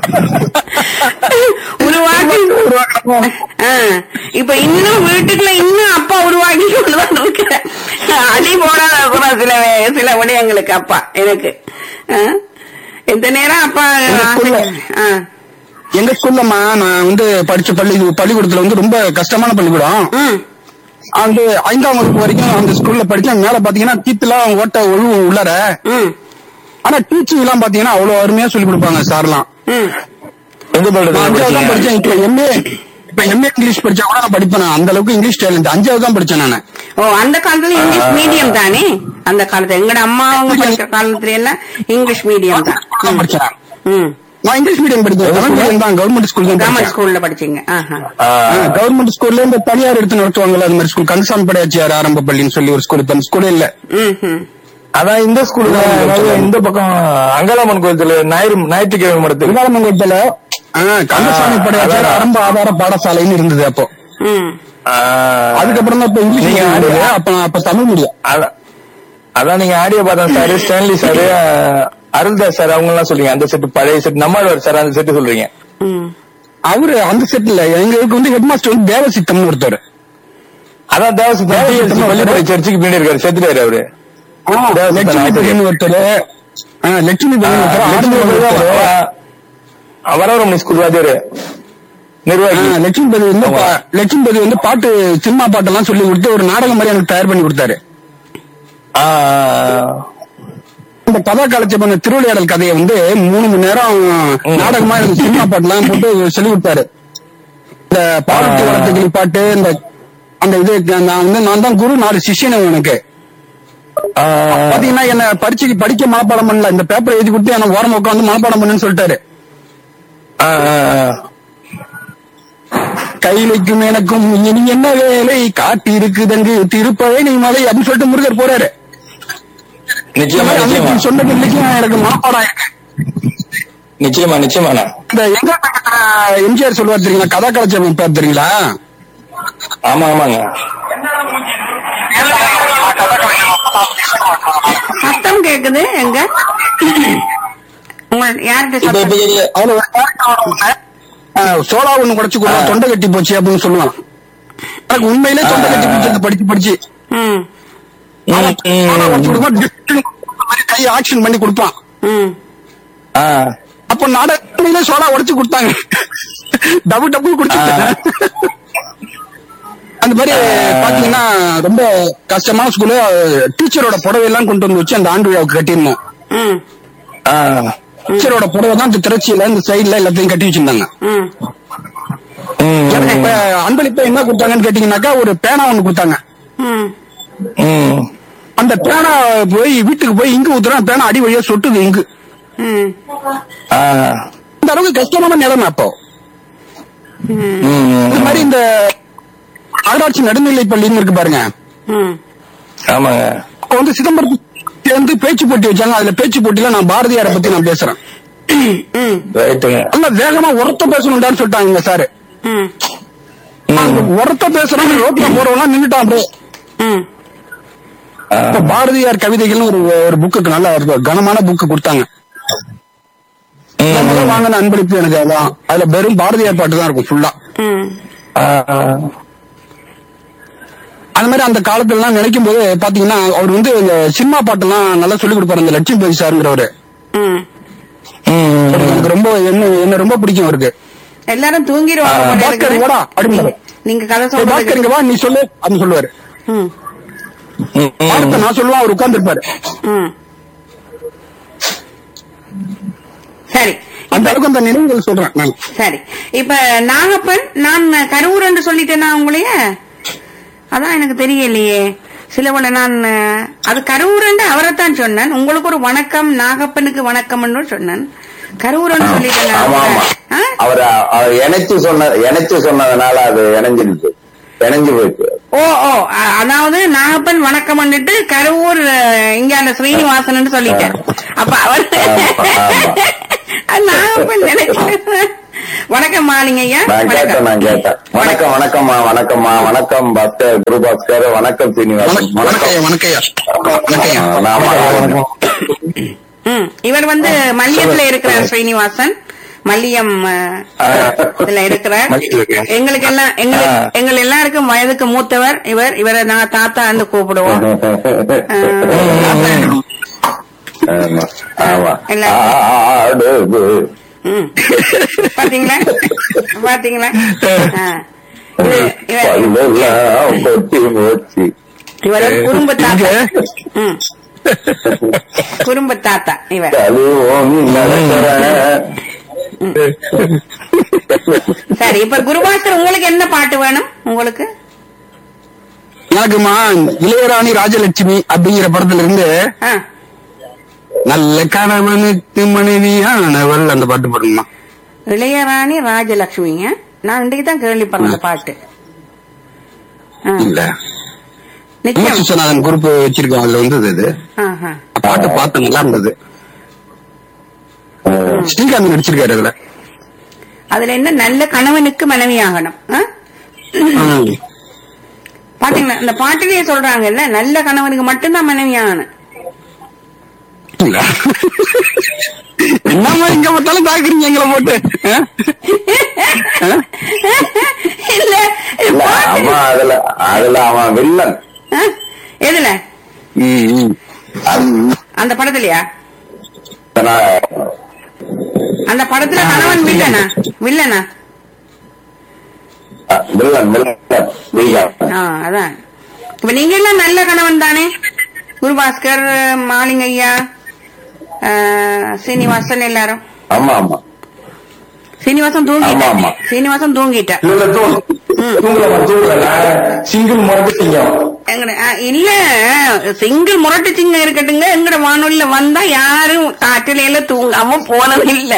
Speaker 1: உருவாக்கி ஆ, இப்ப இன்னும் வீட்டுக்குள்ள இன்னும் அப்பா உருவாக்கி கொண்டுதான் இருக்கிற அடி போடாத கூட சில வே- சில விடயங்களுக்கு அப்பா எனக்கு ஆ? இந்த நேரம் அப்பா
Speaker 4: ஸ்கூல்ல.
Speaker 1: ஆ.
Speaker 4: எங்க ஸ்கூல்லம்மா நான் வந்து படிச்ச பள்ளி பள்ளிக்கூடத்துல வந்து ரொம்ப கஷ்டமான பள்ளிக்கூடம்
Speaker 1: ம்
Speaker 4: அந்த ஐந்தாம் வகுப்பு வரைக்கும் அந்த ஸ்கூல்ல படிச்சேன் மேல பாத்தீங்கன்னா கீத்துலாம் ஓட்ட ஒழுவு உள்ளார
Speaker 1: ம்
Speaker 4: ஆனா டீச்சிங் எல்லாம் பாத்தீங்கன்னா அவ்வளவு அருமையா சொல்லி கொடுப்பாங்க சார்லாம்
Speaker 1: ம்
Speaker 3: எந்த
Speaker 4: நான் அஞ்சாவது தான்
Speaker 3: பள்ளிக்கூடம்
Speaker 4: படிச்சேன் இப்ப எம்ஏ இப்ப எம்ஏ இங்கிலீஷ் படிச்சா கூட நான் படிப்பேன் நான். அந்த அளவுக்கு இங்கிலீஷ் டேலண்ட் அஞ்சாவது தான் படிச்சேன் நானு
Speaker 1: ஓ அந்த காலத்துல இங்கிலீஷ் மீடியம் தானே அந்த காலத்துல எங்கட அம்மா அவங்க படிக்கிற காலத்துல எல்லாம் இங்கிலீஷ் மீடியம் தான்
Speaker 4: தான் படிச்சேன் நான்.
Speaker 1: ம்
Speaker 4: நான் இங்கிலீஷ் மீடியம் படிச்சேன் தமிழ் மீடியம் தான் கவர்மெண்ட் ஸ்கூல் தான்
Speaker 1: கவர்மெண்ட்
Speaker 4: படிச்சேன்
Speaker 1: ஸ்கூல்ல படிச்சீங்க ஆஹா
Speaker 4: கவர்மெண்ட் ஸ்கூல்ல இந்த தனியார் எடுத்து நடத்துவாங்கல்ல அது மாதிரி ஸ்கூல் கந்தசாமி படையாச்சியார் ஆரம்ப பள்ளின்னு சொல்லி ஒரு ஸ்கூல் இப்ப அந்த ஸ்கூலே இல்ல
Speaker 1: ம் ம்
Speaker 3: அதான் இந்த ஸ்கூல்ல அதாவது இந்த பக்கம் அங்காளம்மன் கோயிலத்துல ஞாயிறு ஞாயிற்றுக்கிழமை மடத்தில்
Speaker 4: விகாரமங்கலத்துல கந்தசாமி படையாச்சியார்
Speaker 3: அதான்.
Speaker 4: ஆரம்ப ஆதார பாடசாலைன்னு இருந்தது அப்போ
Speaker 1: ம்
Speaker 4: அதுக்கப்புறம் தான் இப்ப இங்கிலீஷ்
Speaker 3: நீங்க
Speaker 4: மீடியம்
Speaker 3: ஆடு-
Speaker 4: இருந்தது. அப்ப அப்ப தமிழ் மீடியம்
Speaker 3: அதான் அதான் நீங்க ஆடியோ பார்த்தா sir Stanley sir Aruldas sir அவங்க எல்லாம் சொல்றீங்க அந்த செட்டு பழைய செட் நம்மாழ்வார் சார் அந்த செட்டு சொல்றீங்க
Speaker 1: ம்
Speaker 4: அவரு அந்த செட்ல எங்களுக்கு வந்து ஹெட் மாஸ்டர் வந்து தேவசித்தம்னு ஒருத்தர்
Speaker 3: அதான் தேவசி
Speaker 4: தேவசி
Speaker 3: பள்ளிப்படை சர்ச்சுக்கு பின்னாடி இருக்காரு செத்துட்டாரு அவரு தேவசித்தம்
Speaker 4: லட்சுமி
Speaker 3: ஆசிரியர்.
Speaker 4: பெரியன்னு ஒருத்தர் ஆ, லட்சுமி பெரியன்னு ஒருத்தர் ஆனந்தம் ஒருத்தர்
Speaker 3: வரவரமணி ஸ்கூல் வாத்தியாரு நிர்வாகி
Speaker 4: ஆ, லட்சுமி பதி வந்து பா- லட்சுமி பதி வந்து பாட்டு சினிமா பாட்டெல்லாம் சொல்லி கொடுத்து ஒரு நாடகம் மாதிரி எனக்கு தயார் பண்ணி கொடுத்தாரு
Speaker 3: ஆ, ஆ,
Speaker 4: இந்த கதா காலட்சேபம் திருவிளையாடல் கதையை வந்து மூணு மணி நேரம் நாடகமா எனக்கு சினிமா பாட்டுலாம் போட்டு சொல்லி கொடுத்தாரு இந்த பாடத்து வளர்த்துக்கிளி பாட்டு இந்த அந்த இது நான் வந்து நான் தான் குரு நாலு சிஷ்யன் எனக்கு
Speaker 3: ஆ, ஆ.
Speaker 4: பாத்தீங்கன்னா என்ன பரீட்சைக்கு படிக்க மனப்பாடம் பண்ணல இந்த பேப்பர் எழுதி கொடுத்து என்ன ஓரமா உட்காந்து மனப்பாடம் பண்ணுன்னு சொல்லிட்டாரு
Speaker 3: ஆ, ஆ, ஆ.
Speaker 4: கைலைக்கும் எனக்கும் இனி என்ன வேலை காட்டி இருக்குதங்கு திருப்பழனி மலை அப்படின்னு சொல்லிட்டு முருகர் போறாரு இந்த
Speaker 3: நிச்சயமா
Speaker 4: மாதிரி
Speaker 3: நிச்சயமா
Speaker 4: அன்னைக்கு சொன்ன பிள்ளைக்கும் எனக்கு மனப்பாடம் இருக்கு
Speaker 3: நிச்சயமா நிச்சயமாண்ணா
Speaker 4: இந்த எங்க பக்கத்துல எம்ஜிஆர் சொல்லுவார் தெரியுங்களா கதா கலாச்சாரம் பேர் தெரியுங்களா
Speaker 3: ஆமா ஆமாங்க
Speaker 1: சத்தம் கேக்குது எங்க உங்க யார்கிட்ட
Speaker 3: இப்ப
Speaker 1: சத்தம்
Speaker 3: இப்ப இது-
Speaker 4: அதுல ஒரு character வருவாங்க. ஆஹ், சோளா ஒண்ணு குடைச்சு கொடுத்தா தொண்டை கட்டி போச்சு அப்படின்னு சொல்லுவான் எனக்கு உண்மையிலே தொண்டை கட்டி போச்சு அது படிச்சு படிச்சு
Speaker 1: ம்
Speaker 3: ம்,
Speaker 4: சோளா உடைச்சு
Speaker 3: ம்.
Speaker 4: கொடுக்கும்போது டிஸ்ட்ரிக்ட் கொடுத்த மாதிரி கை ஆக்ஷன் பண்ணி கொடுப்பான்
Speaker 1: ம்
Speaker 3: ஆ.
Speaker 4: அப்ப நாடகத்திலே சோளா உடைச்சு கொடுத்தாங்க டபுள் டபுள் கொடுத்தாங்க அந்த மாதிரி பாத்தீங்கன்னா ரொம்ப கஷ்டமான ஸ்கூலு டீச்சரோட புடவை எல்லாம் கொண்டு வந்து வச்சு அந்த ஆண்டு விழாவுக்கு கட்டியிருந்தோம்
Speaker 1: ம்
Speaker 3: ஆ.
Speaker 4: டீச்சரோட புடவை தான் இந்த திரைச்சியில இந்த சைடுல எல்லாத்தையும் கட்டி வச்சிருந்தாங்க
Speaker 1: ம்
Speaker 3: ம்,
Speaker 4: எனக்கு இப்ப அன்பளிப்பா என்ன கொடுத்தாங்கன்னு கேட்டீங்கன்னாக்கா ஒரு பேனா ஒண்ணு கொடுத்தாங்க
Speaker 1: ம்
Speaker 3: ம்.
Speaker 4: அந்த பேனா போய் வீட்டுக்கு போய் இங்கு ஊத்துறா பேனா அடி வழியா சொட்டுது இங்கு
Speaker 1: ம்
Speaker 3: ஆ.
Speaker 4: இந்த அளவுக்கு கஷ்டமான நிலைமை அப்போ
Speaker 3: ம்,
Speaker 4: இது மாதிரி இந்த நகராட்சி நடுநிலை பள்ளின்னு இருக்கு பாருங்க
Speaker 1: ம்
Speaker 3: ஆமாங்க
Speaker 4: அப்போ வந்து சிதம்பரத்துக்கு வந்து பேச்சு போட்டி வச்சாங்க அதுல பேச்சு போட்டியில நான் பாரதியாரை பத்தி நான் பேசுறேன்
Speaker 1: ம்
Speaker 3: ரைட்டுங்க
Speaker 4: நல்லா வேகமா உரத்த பேசணும்டான்னு சொல்லிட்டாங்க சார்
Speaker 1: ம்
Speaker 4: உரத்த பேசுறோம் ரோட்ல போறவங்க நின்னுட்டான் அப்படியே
Speaker 1: ம்
Speaker 3: ஆ.
Speaker 4: இப்ப பாரதியார் கவிதைகள்னு ஒரு ஒரு புக்கு நல்ல ஒரு கனமான புக்கு கொடுத்தாங்க
Speaker 3: ம்,
Speaker 4: முதல்ல
Speaker 3: ம்.
Speaker 4: வாங்கின அன்பளிப்பு எனக்கு அதான் அதுல வெறும் பாரதியார் பாட்டு தான் இருக்கும் ஃபுல்லா
Speaker 1: ம்
Speaker 3: ஆ, ஆ.
Speaker 4: அந்த மாதிரி அந்த காலத்துல எல்லாம் நினைக்கும் போது பாத்தீங்கன்னா அவர் வந்து இந்த சினிமா பாட்டெல்லாம் நல்லா சொல்லி கொடுப்பாரு இந்த லட்சுமி பதி சாருங்கிறவரு
Speaker 1: ம்
Speaker 3: ம், ம்.
Speaker 4: எனக்கு ரொம்ப என்ன என்ன ரொம்ப பிடிக்கும் அவருக்கு
Speaker 1: எல்லாரும் தூங்கிடுவாங்க
Speaker 3: ஆ,
Speaker 1: போல
Speaker 4: பாஸ்கர்
Speaker 1: இருக்குது.
Speaker 4: ஓடா, அப்படிம்பாரு.
Speaker 1: நீங்க கதை
Speaker 4: "ஏய், பாஸ்கர்
Speaker 1: சொல்றது
Speaker 4: இங்க வா நீ சொல்லு அப்படின்னு சொல்லுவாரு
Speaker 1: ம்
Speaker 3: ம், ம்.
Speaker 4: பாடத்தை நான் சொல்லுவேன் அவர் உட்கார்ந்துருப்பாரு
Speaker 1: ம் சரி
Speaker 4: அந்த அளவுக்கு அந்த நினைவுகள் சொல்றேன் நான்
Speaker 1: சரி இப்ப நாகப்பன் நான் கரூர் என்று சொல்லிட்டேனா உங்களைய அதான் எனக்கு தெரியலையே சிலவள நான் அஹ், அது கரூரண்டு அவரைத்தான் சொன்னேன் உங்களுக்கு ஒரு வணக்கம் நாகப்பனுக்கு வணக்கம்னு சொன்னேன் கரூரன்னு சொல்லிட்டேன்
Speaker 5: ஆமா ஆமா
Speaker 1: ஆ?
Speaker 5: அவர் அவர் இணைச்சு சொன்ன இணைச்சு சொன்னதுனால அது இணைஞ்சிருச்சு இணைஞ்சு போயிடுச்சு
Speaker 1: ஓ ஓ அ- அதாவது நாகப்பன் வணக்கம் பண்ணிட்டு கரூர் அஹ், இங்க அந்த ஸ்ரீனிவாசன் சொல்லிட்டேன் அப்ப அவர் அது நாகப்பன் நினைக்கிறேன் வணக்கம் மாலிங்க ஐயா
Speaker 5: நான் கேட்டேன்
Speaker 1: வணக்கம்
Speaker 5: நான் கேட்டேன் வணக்கம் வணக்கம்மா வணக்கம்மா வணக்கம் பாஸ்கர் குரு பாஸ்கர் வணக்கம் சீனிவாசன்
Speaker 4: வணக்கம் வணக்கம்யா வணக்கம்யா
Speaker 5: ஆ, நான் வணக்கம்.
Speaker 1: ம் இவர் வந்து மல்லியத்துல இருக்கிறார் ஸ்ரீனிவாசன் மல்லியம் அஹ், இதுல இருக்கிறார்
Speaker 3: மல்லியத்துல இருக்கேன்.
Speaker 1: எங்களுக்கு எல்லாம் எங்களுக்கு
Speaker 3: ஆ.
Speaker 1: எங்கள் எல்லாருக்கும் வயதுக்கு மூத்தவர் இவர் இவரை நான் தாத்தா என்று கூப்பிடுவோம் அஹ்,
Speaker 5: ஆமா ஆமா
Speaker 1: எல்லாம்.
Speaker 5: ஆடுது
Speaker 1: ம். பாத்தீங்களா பாத்தீங்களா ஆ. இது- இவ-
Speaker 5: பல்லெல்லாம் கொட்டி போச்சு
Speaker 1: இவர் குறும்பு தாத்தா ம். குறும்பு தாத்தா இவர்
Speaker 5: தழுவோம் நடக்கிறேன்
Speaker 1: சரி இப்ப குருபாஸ்கர் உங்களுக்கு என்ன பாட்டு வேணும் உங்களுக்கு
Speaker 4: எனக்குமா இளையராணி ராஜலட்சுமி அப்படிங்கிற படத்துல இருந்து
Speaker 1: ஆ.
Speaker 4: நல்ல கணவனுக்கு மனைவியானவள் அந்த பாட்டு பாடுங்கம்மா
Speaker 1: இளையராணி ராஜலட்சுமிங்க நான் இன்றைக்கு தான் கேள்விப்படுறேன் அந்த பாட்டு ஆ.
Speaker 4: இல்ல
Speaker 1: நிச்சயம்
Speaker 4: விஸ்வநாதன் குரூப் வச்சிருக்கோம் அதுல வந்தது அது
Speaker 1: ஆஹா.
Speaker 4: பாட்டு பார்த்து நல்லா இருந்தது ஸ்ரீகாந்த் நடிச்சிருக்காரு அதுல
Speaker 1: அதுல என்ன நல்ல கணவனுக்கு மனைவியாகணும் ஆ?
Speaker 4: ம்.
Speaker 1: பாத்தீங்களா இந்த பாட்டிலேயே சொல்றாங்கல்ல நல்ல கணவனுக்கு மட்டும்தான் மனைவியாகணும்
Speaker 4: இல்ல என்னம்மா இங்க பார்த்தாலும் தாக்குறீங்க எங்களை போட்டு ஆ? ஆ?
Speaker 1: இல்ல
Speaker 5: இல்ல
Speaker 1: பாட்டு-
Speaker 5: அவன் அதுல அதுல அவன் வில்லன்
Speaker 1: ஆ? எதுல
Speaker 4: ம், ம்.
Speaker 5: அது-
Speaker 1: அந்த படத்துலயா
Speaker 5: நான்
Speaker 1: அந்த படத்துல கணவன் வில்லனா வில்லனா
Speaker 5: அஹ், வில்லன் வில்லன் வில்லன்
Speaker 1: ஆ அதான் இப்ப நீங்க எல்லாம் நல்ல கணவன் தானே குருபாஸ்கர் மாலிங்கய்யா ஆ, சீனிவாசன் எல்லாரும்
Speaker 5: ஆமா ஆமா
Speaker 1: சீனிவாசன்
Speaker 5: ஆமா,
Speaker 1: தூங்கிட்டா
Speaker 5: ஆமா.
Speaker 1: சீனிவாசன் தூங்கிட்டா
Speaker 3: இல்ல தூ- தூங்கல தூங்கல சிங்கிள் முறைச்சிங்க
Speaker 1: எங்கட ஆ, இல்ல சிங்கிள் முரட்டு சிங்கம் இருக்கட்டுங்க எங்கட வானொலியில வந்தா யாரும் காட்டில தூங்காம போனது இல்ல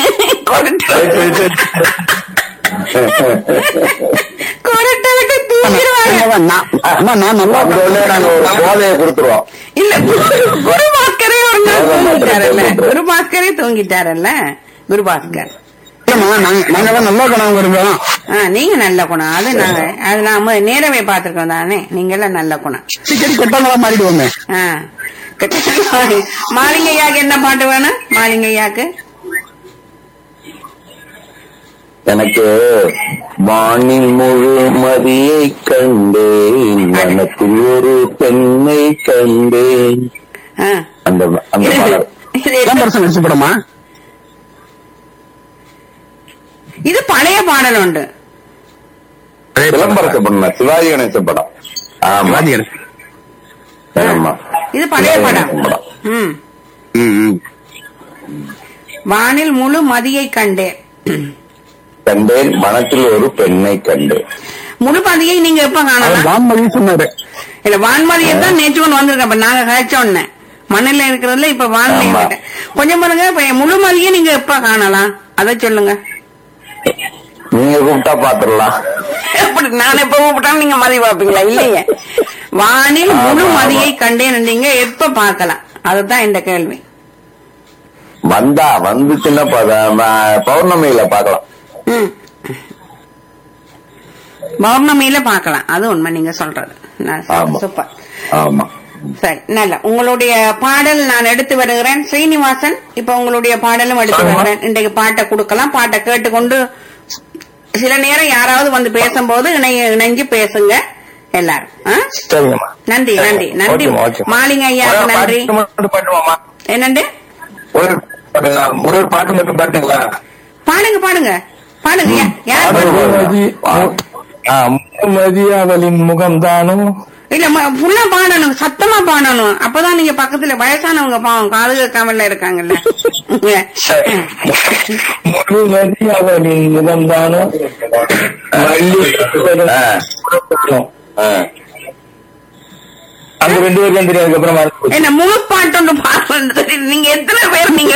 Speaker 1: கொரட்டலுக்கு தூங்கிடுவாங்க
Speaker 4: அம்மா, நான் அம்மா, நான் நல்லா
Speaker 5: அந்த உடனே நாங்க ஒரு போதையை கொடுத்துருவோம்
Speaker 1: இல்ல குருபாஸ்கரே ஒரு நாள் தூங்கிட்டாரல்ல குருபாஸ்கரே தூங்கிட்டாரல்ல குருபாஸ்கர்
Speaker 4: இல்லம்மா, நாங்க நாங்கெல்லாம் நல்லா கணவங்க இருக்கோம்
Speaker 1: ஆ நீங்க நல்ல குணம் அது நாங்க அது நாம நேரவே பாத்துருக்கோம் தானே நீங்க எல்லாம் நல்ல குணம்
Speaker 4: அடிக்கடி கொட்டங்களா மாறிடுவோமே
Speaker 1: ஆ மாலிங்கையாக்கு என்ன பாட்டு வேணும் மாலிங்கையாக்கு
Speaker 5: எனக்கு வானில் முழுமதியை கண்டேன் மனத்தில் ஒரு பெண்ணை கண்டேன்
Speaker 1: ஆ.
Speaker 5: அந்த அந்த
Speaker 1: இது-
Speaker 5: பாடல்
Speaker 1: இது
Speaker 4: இளம்பரசன் நடிச்ச படமா
Speaker 1: இது பழைய பாடல் உண்டு
Speaker 5: விளம்பரத்தை பண்ண சிவாஜி கணேச படம் ஆமா
Speaker 4: வாதியார்.
Speaker 5: ஆமா
Speaker 1: இது பழைய
Speaker 5: சிவாஜி
Speaker 1: படம்
Speaker 5: கணேசன் படம்
Speaker 1: ம்
Speaker 4: ம், ம்.
Speaker 1: வானில் முழு மதியை கண்டேன்
Speaker 5: கண்டேன் மனத்தில் ஒரு பெண்ணை கண்டேன்
Speaker 1: முழு மதியை நீங்க எப்ப
Speaker 4: அவர்
Speaker 1: காணலாம்
Speaker 4: வான்மதி சொன்னாரு
Speaker 1: இல்ல வான்மதியை தான் நேற்று ஒன்று வந்திருக்கேன் இப்ப நாங்க கழிச்சோன்னு மண்ணில் இருக்கிறதுல இப்ப வான்மதி
Speaker 5: ஆமா.
Speaker 1: கிட்ட. கொஞ்சம் பாருங்க இப்ப முழு மதியை நீங்க எப்ப காணலாம் அதை சொல்லுங்க
Speaker 5: நீங்க கூப்பிட்டா பாத்துடலாம்
Speaker 1: எப்படி நான் எப்ப கூப்பிட்டாலும் நீங்க மதி பார்ப்பீங்களா இல்லையே வானில் முழு
Speaker 5: ஆமா,
Speaker 1: மதியை கண்டேன் நீங்க எப்ப பார்க்கலாம் அதுதான் இந்த கேள்வி
Speaker 5: வந்தா வந்துச்சுன்னா பத- ம- பௌர்ணமியில பாக்கலாம்
Speaker 1: ம். பௌர்ணமியில பார்க்கலாம் அது உண்மை நீங்க சொல்றது நான் சரி,
Speaker 5: ஆமா.
Speaker 1: சூப்பர்
Speaker 5: ஆமா
Speaker 1: சரி நல்ல உங்களுடைய பாடல் நான் எடுத்து வருகிறேன் ஸ்ரீனிவாசன் இப்ப உங்களுடைய பாடலும் எடுத்து வருகிறேன் இன்றைக்கு பாட்டை கொடுக்கலாம் பாட்டை கேட்டுக்கொண்டு சில நேரம் யாராவது வந்து பேசும்போது இணைய இணைஞ்சு பேசுங்க எல்லாரும் ஆ?
Speaker 3: சரிங்கம்மா
Speaker 1: நன்றி நன்றி நன்றி
Speaker 3: ஓகேம்மா, ஓகேம்மா.
Speaker 1: மாலிங்க ஐயா
Speaker 3: ஒரு
Speaker 1: நன்றி
Speaker 3: பாட்டு மட்டும் பாட்டுமாம்மா
Speaker 1: என்னண்டு
Speaker 3: ஒரு பாட்டுங்களா? ஒரு ஒரு பாட்டு மட்டும் பாட்டுங்களா
Speaker 1: பாடுங்க பாடுங்க பாடுங்க யா- யார் பாடு-
Speaker 3: முகமதி ஆ, முகமதி அவளின் முகம்தானும்
Speaker 1: இல்ல ஃபுல்லா பாடணும் சத்தமா பாடணும் அப்பதான் நீங்க பக்கத்துல வயசானவங்க பாவம் காது கேட்காமல இருக்காங்கல்ல
Speaker 3: முகமதி அவளின் முகம்தானும் மல்லி
Speaker 5: ஆ. ஆ.
Speaker 3: அந்த ரெண்டு பேரும் தெரியும் அதுக்கப்புறமா
Speaker 1: என்ன முழு பாட்டு ஒன்று பாடுறது நீங்க எத்தனை பேர் நீங்க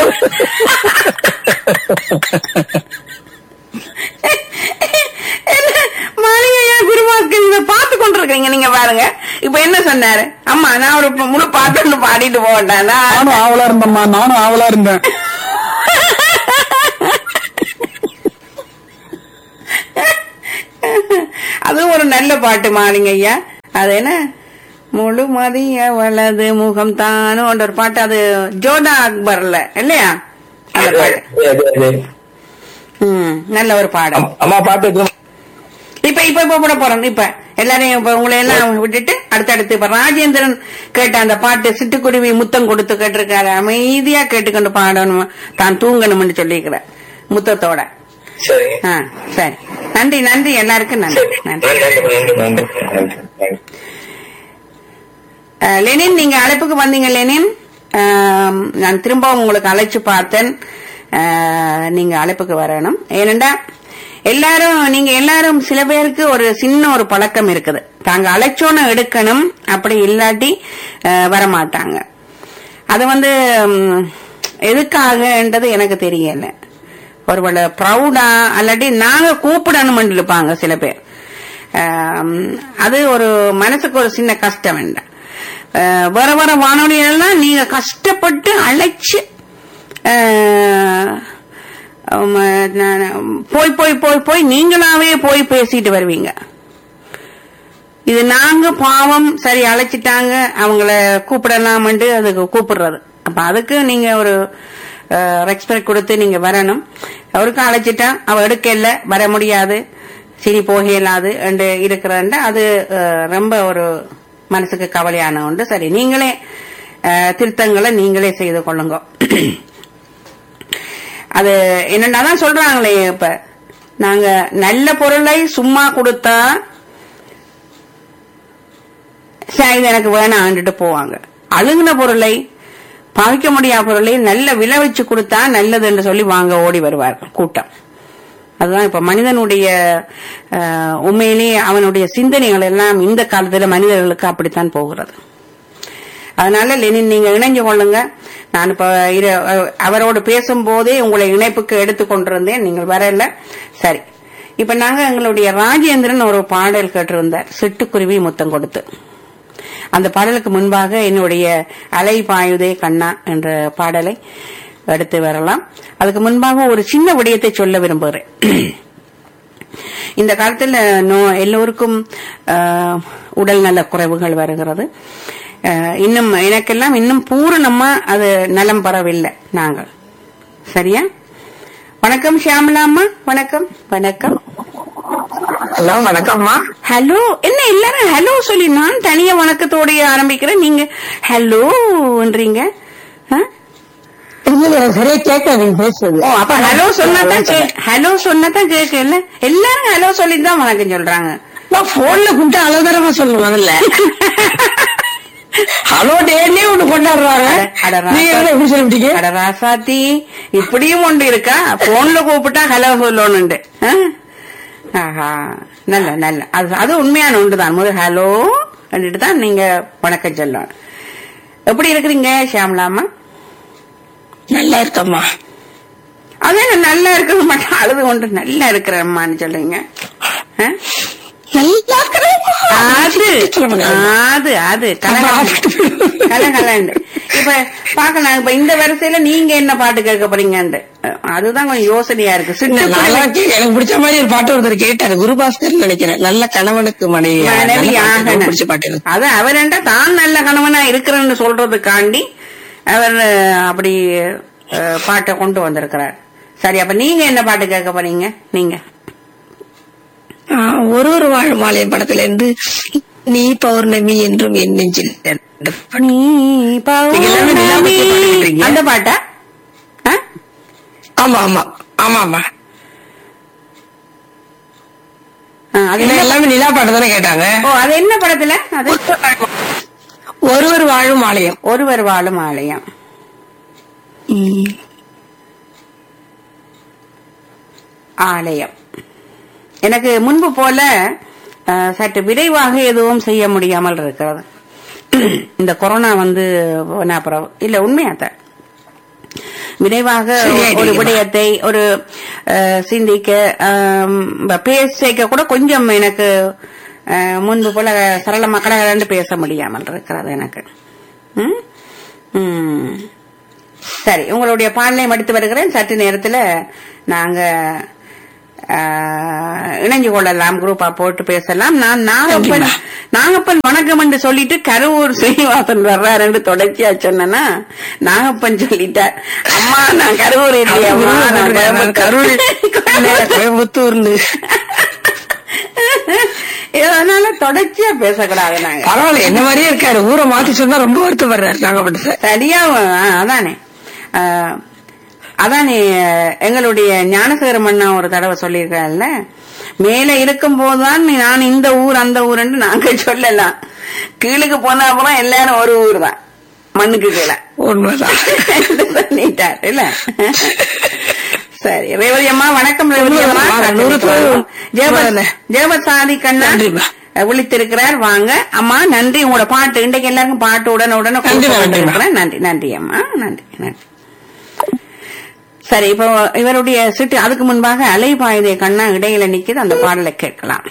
Speaker 1: மாளிகையா குருவாஸ்கர் இதை பார்த்து கொண்டிருக்கீங்க நீங்க பாருங்க இப்ப என்ன சொன்னாரு அம்மா நான் ஒரு ப- முழு பாட்டு ஒன்று பாடிட்டு போட்டேன்
Speaker 4: நானும் ஆவலா இருந்தேம்மா நானும் ஆவலா இருந்தேன்
Speaker 1: அதுவும் ஒரு நல்ல பாட்டு மாலிங்க ஐயா அது என்ன முழு மதிய வலது முகம் தானும் ஒரு பாட்டு அது ஜோதா அக்பர்ல இல்லையா அந்த பாட்டு ம் நல்ல ஒரு பாடம்
Speaker 3: அம்மா பாட்டு எடுத்துட்டு
Speaker 1: இப்ப இப்ப இப்ப போட போறோம் இப்ப எல்லாரையும் இப்ப உங்களை எல்லாம் விட்டுட்டு அடுத்தடுத்து இப்ப ராஜேந்திரன் கேட்ட அந்த பாட்டு சிட்டுக்குருவி முத்தம் கொடுத்து கேட்டிருக்காரு அமைதியா கேட்டுக்கொண்டு பாடணும் தான் தூங்கணும்னு சொல்லியிருக்கிறேன் முத்தத்தோட
Speaker 3: சரி
Speaker 1: ஆ சரி நன்றி நன்றி எல்லாருக்கும் நன்றி நன்றி
Speaker 3: நன்றி நன்றி நன்றி
Speaker 1: அஹ், லெனின் நீங்க அழைப்புக்கு வந்தீங்க லெனின் ஆம், நான் திரும்பவும் உங்களுக்கு அழைச்சு பார்த்தேன் அஹ், நீங்க அழைப்புக்கு வரணும் ஏனெண்டா எல்லாரும் நீங்க எல்லாரும் சில பேருக்கு ஒரு சின்ன ஒரு பழக்கம் இருக்குது தாங்க அழைச்சோன்னு எடுக்கணும் அப்படி இல்லாட்டி அஹ், வரமாட்டாங்க அது வந்து ம், எதுக்காகன்றது எனக்கு தெரியல ஒருவேளை ப்ரௌடா அல்லாட்டி நாங்க கூப்பிடணும்னு இருப்பாங்க சில பேர் ஆம், அது ஒரு மனசுக்கு ஒரு சின்ன கஷ்டம் வேண்டாம் அஹ், வர வர வானொலியெல்லாம் நீங்க கஷ்டப்பட்டு அழைச்சு அஹ், உம், நான் போய் போய் போய் போய் நீங்களாவே போய் பேசிட்டு வருவீங்க இது நாங்க பாவம் சரி அழைச்சிட்டாங்க அவங்கள கூப்பிடலாம்னு அதுக்கு கூப்பிடுறது அப்ப அதுக்கு நீங்க ஒரு ரெஸ்பெக்ட் கொடுத்து நீங்க வரணும் அவருக்கு அழைச்சிட்டா அவ எடுக்கல வர முடியாது சரி போக இயலாது என்று இருக்கிறாண்ட அது அஹ், ரொம்ப ஒரு மனசுக்கு கவலையான உண்டு சரி நீங்களே அஹ், திருத்தங்களை நீங்களே செய்து கொள்ளுங்க அது என்னன்னா சொல்றாங்களே இப்ப நாங்க நல்ல பொருளை சும்மா கொடுத்தா சரி இது எனக்கு வேணாண்டுட்டு போவாங்க அழுகுன பொருளை பாவிக்க முடியாத பொருளை நல்ல விலை வச்சு கொடுத்தா நல்லது என்று சொல்லி வாங்க ஓடி வருவார்கள் கூட்டம் அதுதான் இப்ப மனிதனுடைய அஹ், உண்மையிலேயே அவனுடைய சிந்தனைகள் எல்லாம் இந்த காலத்துல மனிதர்களுக்கு அப்படித்தான் போகிறது அதனால லெனின் நீங்க இணைஞ்சு கொள்ளுங்க நான் இப்ப இரு- அஹ், அவரோடு பேசும்போதே உங்களை இணைப்புக்கு எடுத்து கொண்டிருந்தேன் நீங்கள் வரல சரி இப்ப நாங்க எங்களுடைய ராஜேந்திரன் ஒரு பாடல் கேட்டிருந்தார் சிட்டுக்குருவி முத்தம் கொடுத்து அந்த பாடலுக்கு முன்பாக என்னுடைய அலை பாயுதே கண்ணா என்ற பாடலை எடுத்து வரலாம் அதுக்கு முன்பாக ஒரு சின்ன விடயத்தை சொல்ல விரும்புகிறேன் இந்த காலத்துல நோ எல்லோருக்கும் ஆஹ், உடல் நல குறைவுகள் வருகிறது ஆஹ், இன்னும் எனக்கெல்லாம் இன்னும் பூரணமா அது நலம் பெறவில்லை நாங்கள் சரியா வணக்கம் ஷியாமலா அம்மா வணக்கம் வணக்கம்
Speaker 2: ஹலோ வணக்கம்மா
Speaker 1: ஹலோ என்ன எல்லாரும் ஹலோ சொல்லி நான் தனியா வணக்கத்தோடய ஆரம்பிக்கிறேன் நீங்க ஹலோன்றீங்க ஆ?
Speaker 2: சரியா கேட்க நீங்க பேசுறது
Speaker 1: ஓ அப்ப ஹலோ சொன்னாதான் ஹலோ சொன்னாதான் கேட்கல எல்லாரும் ஹலோ சொல்லிட்டு தான் வணக்கம் சொல்றாங்க
Speaker 2: போன்ல கூப்பிட்டு அலதரமா சொல்லுவாங்கல்ல ஹலோ டேன்னே ஒண்ணு கொண்டாடுறாங்க
Speaker 1: அட, அட,
Speaker 2: நீங்க என்ன எப்படி சொல்லிட்டீங்க
Speaker 1: அட ராசாத்தி இப்படியும் ஒன்று இருக்கா போன்ல கூப்பிட்டா ஹலோ சொல்லணுண்டு ஆ? ஆஹா நல்ல நல்ல அது அது உண்மையான ஒன்றுதான் முதல் ஹலோ அப்படின்ட்டு தான் நீங்க வணக்கம் சொல்லணும் எப்படி இருக்கிறீங்க ஷியாமலாமா
Speaker 2: நல்லா இருக்கம்மா
Speaker 1: அதே நான் நல்லா இருக்கிறது மட்டும் அழுது கொண்டு நல்லா இருக்கிறம்மான்னு சொல்றீங்க ஆ?
Speaker 2: நல்லா இருக்கிறேன்
Speaker 1: அது அது அது கலகலண்டு இப்ப பாக்கலாம் இப்ப இந்த வரிசையில நீங்க என்ன பாட்டு கேட்க போறீங்கன்னு அதுதான் கொஞ்சம் யோசனையா இருக்கு
Speaker 2: நல்லா
Speaker 1: சிட்டு
Speaker 2: கே- எனக்கு பிடிச்ச மாதிரி ஒரு பாட்டு ஒருத்தர் கேட்டாரு குருபாஸ்கர் நினைக்கிறேன் நல்ல கணவனுக்கு மனைவி
Speaker 1: மனைவி
Speaker 2: நல்ல பாட்டு,
Speaker 1: ஆகணும்.
Speaker 2: ரொம்ப பிடிச்ச பாட்டு எனக்கு.
Speaker 1: அது அவர்கிட்ட தான் நல்ல கணவனா இருக்கிறேன்னு சொல்றதுக்காண்டி அவர் அஹ், அப்படி அஹ், பாட்டை கொண்டு வந்திருக்கிறார் சரி அப்ப நீங்க என்ன பாட்டு கேட்க போறீங்க நீங்க
Speaker 2: ஆ, ஒரு ஒரு வாழும் மாலை படத்துல இருந்து நீ பௌர்ணமி என்றும் என் நெஞ்சில் என்ற பாட்டு.
Speaker 1: நீ
Speaker 2: நீங்க எல்லாமே நிலா பத்தி பாடிட்டு இருக்கீங்க.
Speaker 1: அந்த பாட்டா ஆ?
Speaker 2: ஆமா ஆமா ஆமா ஆமா
Speaker 1: ஆ, அது
Speaker 2: இல்ல
Speaker 1: என்ன
Speaker 2: எல்லாமே நிலா பாட்டு தானே கேட்டாங்க
Speaker 1: ஓ அது என்ன படத்துல அது
Speaker 2: ஒருவர் வாழும் ஆலயம்
Speaker 1: ஒருவர் வாழும் ஆலயம் ஆலயம் எனக்கு முன்பு போல அஹ், சற்று விரைவாக எதுவும் செய்ய முடியாமல் இருக்கிறது இந்த கொரோனா வந்து போன அப்புறம் இல்ல உண்மையாத்தான் விரைவாக
Speaker 2: சரியாயிட்டீங்கம்மா.
Speaker 1: ஒரு விடயத்தை ஒரு அஹ், சிந்திக்க ஆம், பேசிக்க கூட கொஞ்சம் எனக்கு அஹ், முன்பு போல சரளமா கடகடன்னு பேச முடியாமல் இருக்கிறது எனக்கு ம்? ம். சரி உங்களுடைய பாடலை மடித்து வருகிறேன் சற்று நேரத்துல நாங்க ஆஹ், இணைஞ்சு கொள்ளலாம் குரூப்பா போட்டு பேசலாம் நான் நாகப்பன் நாகப்பன் வணக்கம் என்று சொல்லிட்டு கருவூர் சீனிவாசன் வர்றாருன்னு தொடர்ச்சியா சொன்னேன்னா நாகப்பன் சொல்லிட்டார் அம்மா நான் கருவூர் இல்லையம்மா நான் கோயம்புத்தூர்."
Speaker 2: கோயம்புத்தூர்னு
Speaker 1: இதனால தொடர்ச்சியா பேசக்கூடாது நாங்க
Speaker 6: பரவாயில்ல என்ன மாதிரியே இருக்காரு ஊரை மாத்தி சொன்னா ரொம்ப வருத்தப்படுறாரு நாகப்பட்டத்தை
Speaker 1: சரியா ஆ, அதானே ஆ, அதானே எங்களுடைய ஞானசேகரம் அண்ணா ஒரு தடவை சொல்லியிருக்காருல்ல மேல இருக்கும் போதுதான் நான் இந்த ஊர் அந்த ஊருன்னு நாங்க சொல்லலாம் கீழுக்கு போன அப்புறம் எல்லாரும் ஒரு ஊர் தான் மண்ணுக்கு கீழே
Speaker 6: உண்மைதான்
Speaker 1: சொல்லிட்டார் இல்ல சரி ரேவதி அம்மா வணக்கம் ரேவதி அம்மா
Speaker 6: உண்மைதான். நூறு பேர்
Speaker 1: ஜெயபத்
Speaker 6: உண்மைதானே.
Speaker 1: ஜெயபத்சாதி கண்ணா
Speaker 6: நன்றிம்மா.
Speaker 1: விழித்திருக்கிறார் வாங்க அம்மா நன்றி உங்களோட பாட்டு இன்றைக்கு எல்லாருக்கும் பாட்டு உடனே உடனே
Speaker 6: நன்றி,
Speaker 1: கொடுத்து
Speaker 6: நன்றிம்மா.
Speaker 1: கொண்டிருக்கிறேன். நன்றி நன்றி அம்மா நன்றி நன்றி சரி இப்போ இவருடைய சிட்டு அதுக்கு முன்பாக அலைபாயுதே கண்ணா இடையில நிக்குது அந்த பாடலை கேட்கலாம்